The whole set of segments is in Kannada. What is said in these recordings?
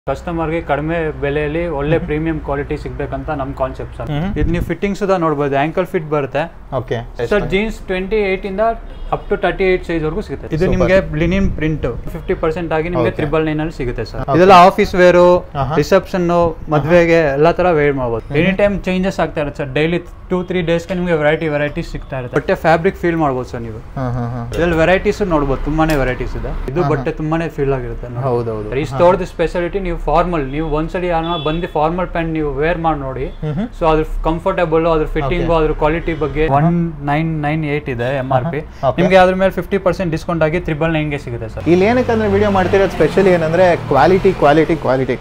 ಕಸ್ಟಮರ್ಗೆ ಕಡಿಮೆ ಬೆಲೆಯಲ್ಲಿ ಒಳ್ಳೆ ಪ್ರೀಮಿಯಂ ಕ್ವಾಲಿಟಿ ಸಿಗ್ಬೇಕಂತ ನಮ್ಮ ಕಾನ್ಸೆಪ್ಟ್ ಸರ್ ಹ್ಮ್. ಇದು ನೀವು ಫಿಟ್ಟಿಂಗ್ ಸುಧಾ ನೋಡ್ಬೋದು ಆಂಕಲ್ ಫಿಟ್ ಬರುತ್ತೆ okay sir jeans twenty eight ಇಂದ up to thirty eight size ವರೆಗೂ ಸಿಗುತ್ತೆ ಇದು Super. ನಿಮಗೆ ಲಿನಿನ್ ಪ್ರಿಂಟ್ ಫಿಫ್ಟಿ ಪರ್ಸೆಂಟ್ ಆಗಿ ನಿಮಗೆ Okay. ತ್ರಿಬಲ್ ನೈನ್ ಅಲ್ಲಿ ಸಿಗುತ್ತೆ ಸರ್ Okay. ಇದೆಲ್ಲ ಆಫೀಸ್ ವೇರು ಆಹಾ. ರಿಸೆಪ್ಷನ್ ಮದ್ವೆಗೆ ಎಲ್ಲ ತರ ವೇರ್ ಮಾಡ್ಬೋದು ಎನಿ ಟೈಮ್ ಚೇಂಜಸ್ ಆಗ್ತಾ ಇರುತ್ತೆ ಸರ್ ಡೈಲಿ ಟೂ ತ್ರೀ ಡೇಸ್ಗೆ ನಿಮಗೆ ವೆರೈಟಿ ವೆರೈಟೀಸ್ ಸಿಗ್ತಾ ಇರುತ್ತೆ ಬಟ್ಟೆ ಫ್ಯಾಬ್ರಿಕ್ ಫೀಲ್ ಮಾಡ್ಬೋದು ಸರ್ ನೀವು ಹಾಂ ಹಾಂ ಹಾಂ ಇದ್ರಲ್ಲಿ ವೆರೈಟೀಸ್ ನೋಡ್ಬೋದು ತುಂಬಾನೇ ವೆರೈಟೀಸ್ ಇದೆ ಇದು ಬಟ್ಟೆ ತುಂಬಾನೇ ಫೀಲ್ ಆಗಿರುತ್ತೆ ನೋಡಿ. ಹೌದೌದು ಈ ಸ್ಟೋರ್ದು ಸ್ಪೆಷಾಲಿಟಿ ನೀವು ಫಾರ್ಮಲ್ ನೀವು ಒಂದ್ಸಲಿ ಯಾರನ್ನ ಬಂದು ಫಾರ್ಮಲ್ ಪ್ಯಾಂಟ್ ನೀವು ವೇರ್ ಮಾಡಿ ನೋಡಿ ಹ್ಮ್ ಸೊ ಅದ್ರ ಕಂಫರ್ಟಬಲ್ ಅದ್ರ ಫಿಟ್ಟಿಂಗು ಅದ್ರ ಕ್ವಾಲಿಟಿ ಬಗ್ಗೆ ಒನ್ ನೈನ್ ನೈನ್ ಏಟ್ ಇದೆ ಎಮ್ ಆರ್ ಪಿ Okay. ನಿಮಗೆ ಅದ್ರ ಮೇಲೆ ಫಿಫ್ಟಿ ಪರ್ಸೆಂಟ್ ಡಿಸ್ಕೌಂಟ್ ಆಗಿ ತ್ರಿಬಲ್ ನೈನ್ಗೆ ಸಿಗುತ್ತೆ ಸರ್ ಇಲ್ಲಿ ಏನಕ್ಕಂದ್ರೆ ವಿಡಿಯೋ ಮಾಡ್ತಿರೋದು ಸ್ಪೆಷಲ್ ಏನಂದ್ರೆ ಕ್ವಾಲಿಟಿ ಕ್ವಾಲಿಟಿ ಕ್ವಾಲಿಟಿ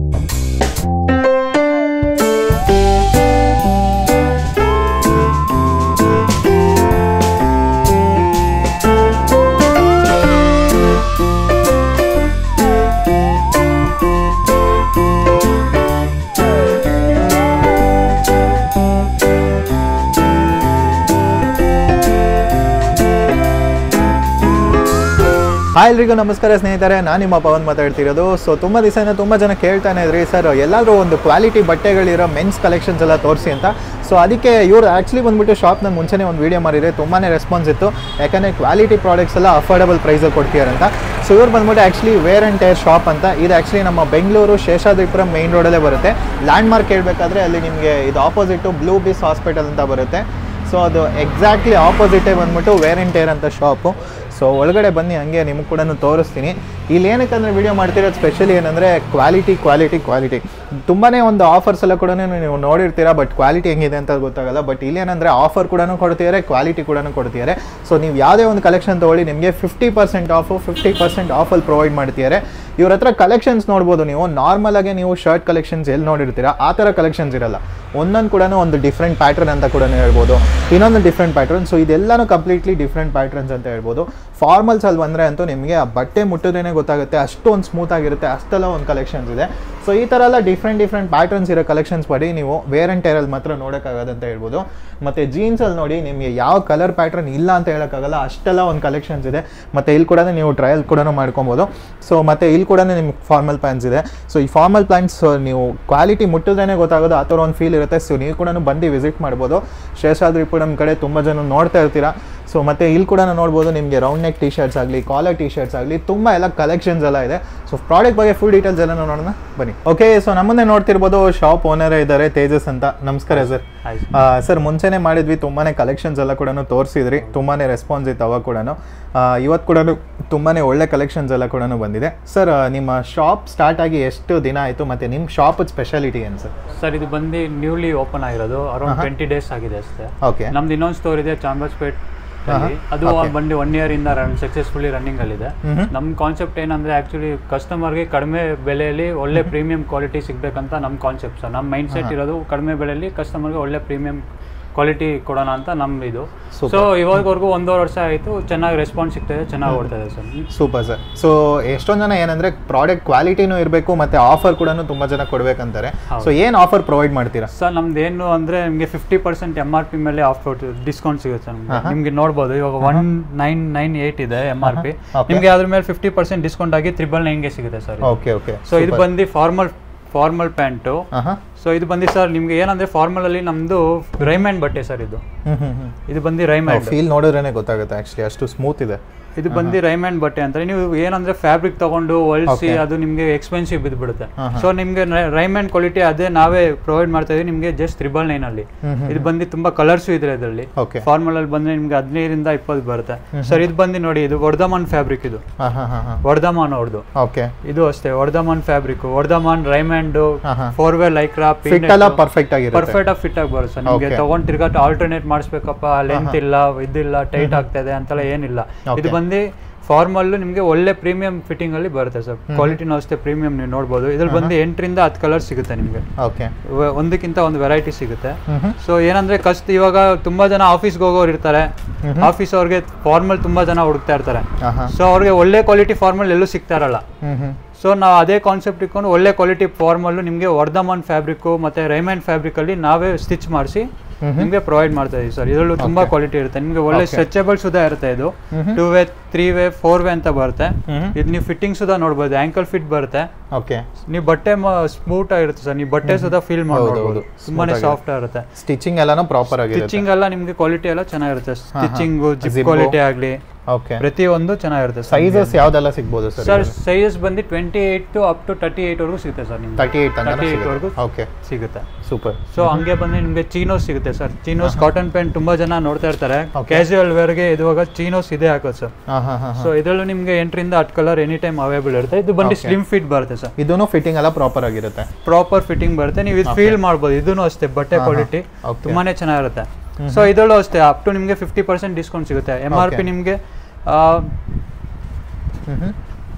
ಹಾಯ್ ಎಲ್ರಿಗೂ ನಮಸ್ಕಾರ ಸ್ನೇಹಿತರೆ ನಾನು ನಿಮ್ಮ ಪವನ್ ಮಾತಾಡ್ತಿರೋದು ಸೊ ತುಂಬ ದಿವಸದಿಂದ ತುಂಬ ಜನ ಕೇಳ್ತಾನೆ ಇದ್ರಿ ಸರ್ ಎಲ್ಲಾದರೂ ಒಂದು ಕ್ವಾಲಿಟಿ ಬಟ್ಟೆಗಳಿರೋ ಮೆನ್ಸ್ ಕಲೆಕ್ಷನ್ಸ್ ಎಲ್ಲ ತೋರಿಸಿ ಅಂತ ಸೊ ಅದಕ್ಕೆ ಇವರು ಆ್ಯಕ್ಚುಲಿ ಬಂದ್ಬಿಟ್ಟು ಶಾಪ್ ನಾನು ಮುಂಚೆನೇ ಒಂದು ವೀಡಿಯೋ ಮಾಡಿದ್ರೆ ತುಂಬಾ ರೆಸ್ಪಾನ್ಸ್ ಇತ್ತು ಯಾಕಂದರೆ ಕ್ವಾಲಿಟಿ ಪ್ರಾಡಕ್ಟ್ಸ್ ಎಲ್ಲ ಅಫೋರ್ಡಬಲ್ ಪ್ರೈಸಲ್ಲಿ ಕೊಡ್ತೀರ ಅಂತ ಸೊ ಇವ್ರು ಬಂದ್ಬಿಟ್ಟು actually wear and tear shop ಅಂತ ಇದು ಆ್ಯಕ್ಚುಲಿ ನಮ್ಮ ಬೆಂಗಳೂರು ಶೇಷಾದ್ರಿಪುರಂ ಮೇನ್ ರೋಡಲ್ಲೇ ಬರುತ್ತೆ ಲ್ಯಾಂಡ್ ಮಾರ್ಕ್ ಹೇಳ್ಬೇಕಾದ್ರೆ ಅಲ್ಲಿ ನಿಮಗೆ ಇದು ಆಪೋಸಿಟು ಬ್ಲೂ ಬಿಸ್ ಹಾಸ್ಪಿಟಲ್ ಅಂತ ಬರುತ್ತೆ ಸೊ ಅದು ಎಕ್ಸಾಕ್ಟ್ಲಿ ಆಪೋಸಿಟೇ ಬಂದ್ಬಿಟ್ಟು ವೇರ್ ಆ್ಯಂಡ್ ಟೇರ್ ಅಂತ ಶಾಪು ಸೊ ಒಳಗಡೆ ಬನ್ನಿ ಹಂಗೆ ನಿಮ್ಗೆ ಕೂಡ ತೋರಿಸ್ತೀನಿ ಇಲ್ಲಿ ಏನಕ್ಕಂದ್ರೆ ವಿಡಿಯೋ ಮಾಡ್ತಿರೋದು ಸ್ಪೆಷಲಿ ಏನಂದರೆ ಕ್ವಾಲಿಟಿ ಕ್ವಾಲಿಟಿ ಕ್ವಾಲಿಟಿ ತುಂಬಾ ಒಂದು ಆಫರ್ಸ್ ಎಲ್ಲ ಕೂಡ ನೀವು ನೋಡಿರ್ತೀರಾ ಬಟ್ ಕ್ವಾಲಿಟಿ ಹೆಂಗಿದೆ ಅಂತ ಗೊತ್ತಾಗಲ್ಲ ಬಟ್ ಇಲ್ಲಿ ಏನಂದರೆ ಆಫರ್ ಕೂಡ ಕೊಡ್ತಿದ್ದಾರೆ ಕ್ವಾಲಿಟಿ ಕೂಡ ಕೊಡ್ತಿದ್ದಾರೆ ಸೊ ನೀವು ಯಾವುದೇ ಒಂದು ಕಲೆಕ್ಷನ್ ತೊಗೊಳ್ಳಿ ನಿಮಗೆ fifty percent off fifty percent ಆಫಲ್ಲಿ ಪ್ರೊವೈಡ್ ಮಾಡ್ತಿದ್ದಾರೆ ಇವ್ರ ಹತ್ರ ಕಲೆಕ್ಷನ್ಸ್ ನೋಡ್ಬೋದು ನೀವು ನಾರ್ಮಲ್ ಆಗಿ ನೀವು ಶರ್ಟ್ ಕಲೆಕ್ಷನ್ಸ್ ಎಲ್ಲಿ ನೋಡಿರ್ತೀರಾ ಆ ಥರ ಕಲೆಕ್ಷನ್ಸ್ ಇರಲ್ಲ ಒಂದೊಂದು ಕೂಡ ಒಂದು ಡಿಫ್ರೆಂಟ್ ಪ್ಯಾಟ್ರನ್ ಅಂತ ಕೂಡ ಹೇಳ್ಬೋದು ಇನ್ನೊಂದು ಡಿಫ್ರೆಂಟ್ ಪ್ಯಾಟ್ರನ್ ಸೊ ಇದೆಲ್ಲನೂ ಕಂಪ್ಲೀಟ್ಲಿ ಡಿಫ್ರೆಂಟ್ ಪ್ಯಾಟ್ರನ್ಸ್ ಅಂತ ಹೇಳ್ಬೋದು ಫಾರ್ಮಲ್ಸ್ ಅಲ್ಲಿ ಬಂದರೆ ಅಂತೂ ನಿಮಗೆ ಆ ಬಟ್ಟೆ ಮುಟ್ಟಿದ್ರೇ ಗೊತ್ತಾಗುತ್ತೆ ಅಷ್ಟೊಂದು ಸ್ಮೂತ್ ಆಗಿರುತ್ತೆ ಅಷ್ಟೆಲ್ಲ ಒಂದು ಕಲೆಕ್ಷನ್ಸ್ ಇದೆ ಸೊ ಈ ಥರ ಎಲ್ಲ ಡಿಫ್ರೆಂಟ್ ಡಿಫ್ರೆಂಟ್ ಪ್ಯಾಟ್ರನ್ಸ್ ಇರೋ ಕಲೆಕ್ಷನ್ಸ್ ಪಡಿ ನೀವು ವೇರ್ ಆ್ಯಂಡ್ ಟೇರಲ್ಲಿ ಮಾತ್ರ ನೋಡೋಕ್ಕಾಗೋದಂತ ಹೇಳ್ಬೋದು ಮತ್ತು ಜೀನ್ಸಲ್ಲಿ ನೋಡಿ ನಿಮಗೆ ಯಾವ ಕಲರ್ ಪ್ಯಾಟ್ರನ್ ಇಲ್ಲ ಅಂತ ಹೇಳೋಕ್ಕಾಗಲ್ಲ ಅಷ್ಟೆಲ್ಲ ಒಂದು ಕಲೆಕ್ಷನ್ಸ್ ಇದೆ ಮತ್ತು ಇಲ್ಲಿ ಕೂಡ ನೀವು ಟ್ರಯಲ್ ಕೂಡ ಮಾಡ್ಕೊಬೋದು ಸೊ ಮತ್ತು ಇಲ್ಲಿ ಕೂಡ ನಿಮ್ಗೆ ಫಾರ್ಮಲ್ ಪ್ಯಾಂಟ್ಸ್ ಇದೆ ಸೊ ಈ ಫಾರ್ಮಲ್ ಪ್ಯಾಂಟ್ಸ್ ನೀವು ಕ್ವಾಲಿಟಿ ಮುಟ್ಟಿದ್ರೇ ಗೊತ್ತಾಗೋದು ಆ ಥರ ಒಂದು ಫೀಲ್ ಇರುತ್ತೆ ಸೊ ನೀವು ಕೂಡ ಬಂದು ವಿಸಿಟ್ ಮಾಡ್ಬೋದು ಶೇಷಾದ್ರಿಪುರಂ ಕಡೆ ತುಂಬ ಜನ ನೋಡ್ತಾ ಇರ್ತೀರಾ ಸೊ ಮತ್ತೆ ಇಲ್ಲಿ ಕೂಡ ನೋಡ್ಬೋದು ನಿಮಗೆ ರೌಂಡ್ ನೆಕ್ ಟಿ ಶರ್ಟ್ಸ್ ಆಗಲಿ ಕಾಲರ್ ಟಿ ಶರ್ಟ್ಸ್ ಆಗಲಿ ತುಂಬ ಎಲ್ಲ ಕಲೆಕ್ಷನ್ಸ್ ಎಲ್ಲ ಇದೆ ಸೊ ಪ್ರಾಡಕ್ಟ್ ಬಗ್ಗೆ ಫುಲ್ ಡೀಟೇಲ್ಸ್ ಎಲ್ಲ ನೋಡೋಣ ಬನ್ನಿ ಓಕೆ ಸೊ ನಮ್ಮನ್ನೇ ನೋಡ್ತಿರ್ಬೋದು ಶಾಪ್ ಓನರೇ ಇದ್ದಾರೆ ತೇಜಸ್ ಅಂತ ನಮಸ್ಕಾರ ಸರ್ ಹಾಯ್ ಸರ್ ಮುಂಚೆನೇ ಮಾಡಿದ್ವಿ ತುಂಬಾ ಕಲೆಕ್ಷನ್ಸ್ ಎಲ್ಲ ಕೂಡ ತೋರಿಸಿದ್ರಿ ತುಂಬಾ ರೆಸ್ಪಾನ್ಸ್ ಇತ್ತು ಅವಾಗ ಕೂಡ ಇವತ್ತು ಕೂಡ ತುಂಬಾ ಒಳ್ಳೆ ಕಲೆಕ್ಷನ್ಸ್ ಎಲ್ಲ ಕೂಡ ಬಂದಿದೆ ಸರ್ ನಿಮ್ಮ ಶಾಪ್ ಸ್ಟಾರ್ಟ್ ಆಗಿ ಎಷ್ಟು ದಿನ ಆಯಿತು ಮತ್ತು ನಿಮ್ಮ ಶಾಪ್ ಸ್ಪೆಷಾಲಿಟಿ ಏನು ಸರ್ ಸರ್ ಇದು ಬಂದು ನ್ಯೂಲಿ ಓಪನ್ ಆಗಿರೋದು ಅರೌಂಡ್ ಟ್ವೆಂಟಿ ಡೇಸ್ ಆಗಿದೆ ಅಷ್ಟೇ ಓಕೆ ನಮ್ದು ಇನ್ನೊಂದು ಸ್ಟೋರ್ ಇದೆ ಚಾಮರಾಜಪೇಟ್ ಆಹಾ. ಅದು Okay. ಬಂದು ಒನ್ ಇಯರ್ ಇಂದ ರನ್ ಸಕ್ಸಸ್ಫುಲಿ ರನ್ನಿಂಗ್ ಅಲ್ಲಿದೆ ಮ್ಹೂ. ನಮ್ಮ ಕಾನ್ಸೆಪ್ಟ್ ಏನಂದ್ರೆ ಆಕ್ಚುಲಿ ಕಸ್ಟಮರ್ಗೆ ಕಡಿಮೆ ಬೆಲೆಯಲ್ಲಿ ಒಳ್ಳೆ ಪ್ರೀಮಿಯಂ ಕ್ವಾಲಿಟಿ ಸಿಗ್ಬೇಕಂತ ನಮ್ಮ ಕಾನ್ಸೆಪ್ಟ್ ಸರ್ ನಮ್ಮ ಮೈಂಡ್ ಸೆಟ್ ಇರೋದು ಕಡಿಮೆ ಬೆಲೆಯಲ್ಲಿ ಕಸ್ಟಮರ್ಗೆ ಒಳ್ಳೆ ಪ್ರೀಮಿಯಂ ಕ್ವಾಲಿಟಿ ಕೊಡೋಣ ಅಂತ ನಮ್ದು ಇದು Super. ಸೊ ಇವಾಗವರೆಗೂ ಒಂದೂವರೆ ವರ್ಷ ಆಯಿತು ಚೆನ್ನಾಗಿ ರೆಸ್ಪಾನ್ಸ್ ಸಿಗ್ತಾ ಇದೆ ಚೆನ್ನಾಗಿ ಓಡ್ತಾ ಇದೆ ಸರ್ ಸೂಪರ್ ಸರ್ ಸೊ ಎಷ್ಟೊಂದು ಜನ ಏನಂದ್ರೆ ಪ್ರಾಡಕ್ಟ್ ಕ್ವಾಲಿಟಿನೂ ಇರಬೇಕು ಮತ್ತೆ ಆಫರ್ ಕೂಡ ತುಂಬಾ ಜನ ಕೊಡ್ಬೇಕಂತಾರೆ ಹೌದು. ಸೊ ಏನು ಆಫರ್ ಪ್ರೊವೈಡ್ ಮಾಡ್ತೀರಾ ಸರ್ ನಮ್ದು ಏನು ಅಂದ್ರೆ ನಿಮಗೆ fifty percent M R P ಮೇಲೆ ಆಫ್ ಡಿಸ್ಕೌಂಟ್ ಸಿಗುತ್ತೆ ಸರ್ ನಿಮ್ಗೆ. ನಿಮ್ಗೆ ನೋಡ್ಬೋದು ಇವಾಗ ಒನ್ ನೈನ್ ನೈನ್ ಏಟ್ ಇದೆ ಎಮ್ ಆರ್ ಪಿ Okay. ನಿಮಗೆ ಅದ್ರ ಮೇಲೆ ಫಿಫ್ಟಿ ಪರ್ಸೆಂಟ್ ಡಿಸ್ಕೌಂಟ್ ಆಗಿ ತ್ರಿಬಲ್ ನೈನ್ಗೆ ಸಿಗುತ್ತೆ ಸರ್ ಓಕೆ ಓಕೆ ಸೊ ಇದು ಬಂದು ಫಾರ್ಮಲ್ ಫಾರ್ಮಲ್ ಪ್ಯಾಂಟು ಹಾಂ ಸೊ ಇದು ಬಂದು ಸರ್ ನಿಮ್ಗೆ ಏನಂದ್ರೆ ಫಾರ್ಮಲ್ ಅಲ್ಲಿ ನಮ್ದು ರೈಮ್ಯಾಂಡ್ ಬಟ್ಟೆ ಸರ್ ಇದು ಹ್ಮ್ ಹ್ಮ್ ಹ್ಮ್ ಇದು ಬಂದು ರೈಮ್ಯಾಂಡ್ ಫೀಲ್ ನೋಡಿದ್ರೇನೆ ಗೊತ್ತಾಗುತ್ತೆ ಆಕ್ಚುಲಿ ಅಷ್ಟು ಸ್ಮೂತ್ ಇದೆ ಇದು ಬಂದು ರೈಮ್ಯಾಂಡ್ ಬಟ್ಟೆ ಅಂತಾರೆ ನೀವು ಏನಂದ್ರೆ ಫ್ಯಾಬ್ರಿಕ್ ತಗೊಂಡು ಹೊಲ್ಸಿ ಅದು ನಿಮ್ಗೆ ಎಕ್ಸ್ಪೆನ್ಸಿವ್ ಬಿದ್ದುಬಿಡುತ್ತೆ ಸೊ ನಿಮ್ಗೆ ರೈಮ್ಯಾಂಡ್ ಕ್ವಾಲಿಟಿ ಅದೇ ನಾವೇ ಪ್ರೊವೈಡ್ ಮಾಡ್ತಾ ಇದೀವಿ ನಿಮ್ಗೆ ಜಸ್ಟ್ ತ್ರಿಬಲ್ ನೈನ್ ಅಲ್ಲಿ ಹ್ಮ್ ಇದು ಬಂದು ತುಂಬಾ ಕಲರ್ಸ್ ಇದೆ ಇದರಲ್ಲಿ ಓಕೆ ಫಾರ್ಮಲ್ ಅಲ್ಲಿ ಬಂದ್ರೆ ನಿಮ್ಗೆ ಹದಿನೈದರಿಂದ ಇಪ್ಪತ್ತು ಬರುತ್ತೆ ಸರ್ ಇದು ಬಂದು ನೋಡಿ ಇದು ವರ್ಧಮಾನ್ ಫ್ಯಾಬ್ರಿಕ್ ಇದು ಹಾಂ ಹಾಂ ಹಾಂ ಹಾಂ ವರ್ಧಮಾನ್ ಅವ್ರದ್ದು ಓಕೆ ಇದು ಅಷ್ಟೇ ವರ್ಧಮಾನ್ ಫ್ಯಾಬ್ರಿಕ್ ವರ್ಧಮಾನ್ ರೈಮ್ಯಾಂಡ್ ಹಾಂ ಹಾಂ ಫೋರ್ ವೇ ಲೈಕ್ರಾ ಫಿಟ್ ಎಲ್ಲ ಪರ್ಫೆಕ್ಟ್ ಆಗಿರುತ್ತೆ ಪರ್ಫೆಕ್ಟ್ ಆಗಿ ಫಿಟ್ ಆಗಿ ಬರುತ್ತೆ ಸರ್ ನಿಮಗೆ Okay. ತಗೊಂಡ್ ತಿರ್ಗಾ ಆಲ್ಟರ್ನೇಟ್ ಮಾಡಿಸ್ಬೇಕಪ್ಪ ಲೆಂತ್ ಇಲ್ಲ ಇದಿಲ್ಲ ಟೈಟ್ ಆಗ್ತಾ ಇದೆ ಅಂತೆಲ್ಲ ಏನಿಲ್ಲ Okay. ಇದು ಬಂದು ಫಾರ್ಮಲ್ ನಿಮಗೆ ಒಳ್ಳೆ ಪ್ರೀಮಿಯಂ ಫಿಟ್ಟಿಂಗ್ ಅಲ್ಲಿ ಬರುತ್ತೆ ಸರ್ ಕ್ವಾಲಿಟಿನೂ ಅಷ್ಟೇ ಪ್ರೀಮಿಯಂ ನೀವು ನೋಡ್ಬೋದು ಇದ್ರಲ್ಲಿ ಬಂದು ಎಂಟರಿಂದ ಹತ್ತು ಕಲರ್ ಸಿಗುತ್ತೆ ನಿಮಗೆ ಓಕೆ ಒಂದಕ್ಕಿಂತ ಒಂದು ವೆರೈಟಿ ಸಿಗುತ್ತೆ ಹ್ಮ್ ಹ್ಮ್ ಸೊ ಏನಂದ್ರೆ ಕಷ್ಟ ಇವಾಗ ತುಂಬಾ ಜನ ಆಫೀಸ್ಗೆ ಹೋಗೋರು ಇರ್ತಾರೆ ಆಫೀಸ್ ಅವ್ರಿಗೆ ಫಾರ್ಮಲ್ ತುಂಬಾ ಜನ ಹುಡುಕ್ತಾ ಇರ್ತಾರೆ ಹಾಂ ಹಾಂ ಸೊ ಅವ್ರಿಗೆ ಒಳ್ಳೆ ಕ್ವಾಲಿಟಿ ಫಾರ್ಮಲ್ ಎಲ್ಲೂ ಸಿಗ್ತಾ ಇರಲ್ಲ ಹ್ಮ್ ಹ್ಮ್ ಸೊ ನಾವು ಅದೇ ಕಾನ್ಸೆಪ್ಟ್ ಇಟ್ಕೊಂಡು ಒಳ್ಳೆ ಕ್ವಾಲಿಟಿ ಫಾರ್ಮಲ್ಲು ನಿಮಗೆ ವರ್ಧಮಾನ್ ಫ್ಯಾಬ್ರಿಕ್ಕು ಮತ್ತು ರೈಮಂಡ್ ಫ್ಯಾಬ್ರಿಕಲ್ಲಿ ನಾವೇ ಸ್ಟಿಚ್ ಮಾಡಿಸಿ ನಿಮಗೆ ಪ್ರೊವೈಡ್ ಮಾಡ್ತಾ ಇದೀವಿ ಸರ್ ಇದರಲ್ಲೂ ತುಂಬಾ ಕ್ವಾಲಿಟಿ ಇರುತ್ತೆ ನಿಮಗೆ ಒಳ್ಳೆ ಸ್ಟ್ರೆಚಬಲ್ ಸುಧಾ ಇರುತ್ತೆ ಇದು two way three way four way ಅಂತ ಬರುತ್ತೆ ಹ್ಮ್ ಇದು ನೀವು ಫಿಟ್ಟಿಂಗ್ ಸುಧಾ ನೋಡ್ಬೋದು ಆಂಕಲ್ ಫಿಟ್ ಬರುತ್ತೆ ಓಕೆ ನೀವು ಬಟ್ಟೆ ಸ್ಮೂತ್ ಆಗಿರುತ್ತೆ ಸರ್ ನೀವು ಬಟ್ಟೆ ಸುಧಾ ಫೀಲ್ ಹೌದು, ಮಾಡ್ಬೋದು ಹೌದು. ತುಂಬಾನೇ Smooth ಸಾಫ್ಟ್ ಆಗಿರುತ್ತೆ ಸ್ಟಿಚಿಂಗ್ ಎಲ್ಲಾನು ಪ್ರಾಪರ್ ಆಗಿರುತ್ತೆ ಸ್ಟಿಚಿಂಗ್ ಎಲ್ಲ ನಿಮ್ಗೆ ಕ್ವಾಲಿಟಿ ಎಲ್ಲ ಚೆನ್ನಾಗಿರುತ್ತೆ ಹಾ. Stitching zip Zip. ಕ್ವಾಲಿಟಿ ಆಗಲಿ ಓಕೆ ಪ್ರತಿಯೊಂದು ಚೆನ್ನಾಗಿರುತ್ತೆ ಸೈಜಸ್ ಯಾವ್ದೆಲ್ಲ ಸಿಗ್ಬೋದು ಸರ್ ಸರ್ ಸೈಜಸ್ ಬಂದು twenty eight to up to thirty eight ವರೆಗೂ ಸಿಗುತ್ತೆ ಸರ್ ನಿಮ್ಗೆ ತರ್ಟಿ ಏಟ್ ತನಕ ತರ್ಟಿ ಏಟ್ ವರೆಗೂ ಓಕೆ ಸಿಗುತ್ತೆ ಸೂಪರ್ ಸೊ ಹಂಗೆ ಬಂದ್ರೆ ನಿಮ್ಗೆ ಚೀನೋಸ್ ಸಿಗುತ್ತೆ ಸರ್ ಚೀನೋಸ್ ಕಾಟನ್ ಪ್ಯಾಂಟ್ ತುಂಬಾ ಜನ ನೋಡ್ತಾ ಇರ್ತಾರೆ Okay. ಕ್ಯಾಶುವಲ್ ವೇರ್ಗೆ ಇದುವಾಗ ಚೀನೋಸ್ ಇದೆ ಹಾಕೋದು ಸರ್ ಹಾಂ ಹಾಂ ಹಾಂ ಸೊ ಇದರಲ್ಲೂ ನಿಮ್ಗೆ ಎಂಟರಿಂದ ಹತ್ತು ಕಲರ್ ಎನಿ ಟೈಮ್ ಅವೈಲೇಬಲ್ ಇರುತ್ತೆ ಇದು ಬಂದು Okay. ಸ್ಲಿಮ್ ಫಿಟ್ ಬರುತ್ತೆ ಸರ್ ಇದೂ ಫಿಟ್ಟಿಂಗ್ ಎಲ್ಲ ಪ್ರಾಪರ್ ಆಗಿರುತ್ತೆ ಪ್ರಾಪರ್ ಫಿಟ್ಟಿಂಗ್ ಬರುತ್ತೆ ನೀವು ಇದು ಫೀಲ್ ಮಾಡ್ಬೋದು ಇದೂ ಅಷ್ಟೇ ಬಟ್ಟೆ ಹಾ, ಹಾ. Quality Okay. ತುಂಬಾನೇ ಚೆನ್ನಾಗಿರುತ್ತೆ ಸೊ ಇದರಲ್ಲೂ ಅಷ್ಟೇ ಅಪ್ ಟು ನಿಮಗೆ ಫಿಫ್ಟಿ ಪರ್ಸೆಂಟ್ ಡಿಸ್ಕೌಂಟ್ ಸಿಗುತ್ತೆ ಎಮ್ ಆರ್ ಪಿ Okay. ನಿಮಗೆ ಹ್ಞೂ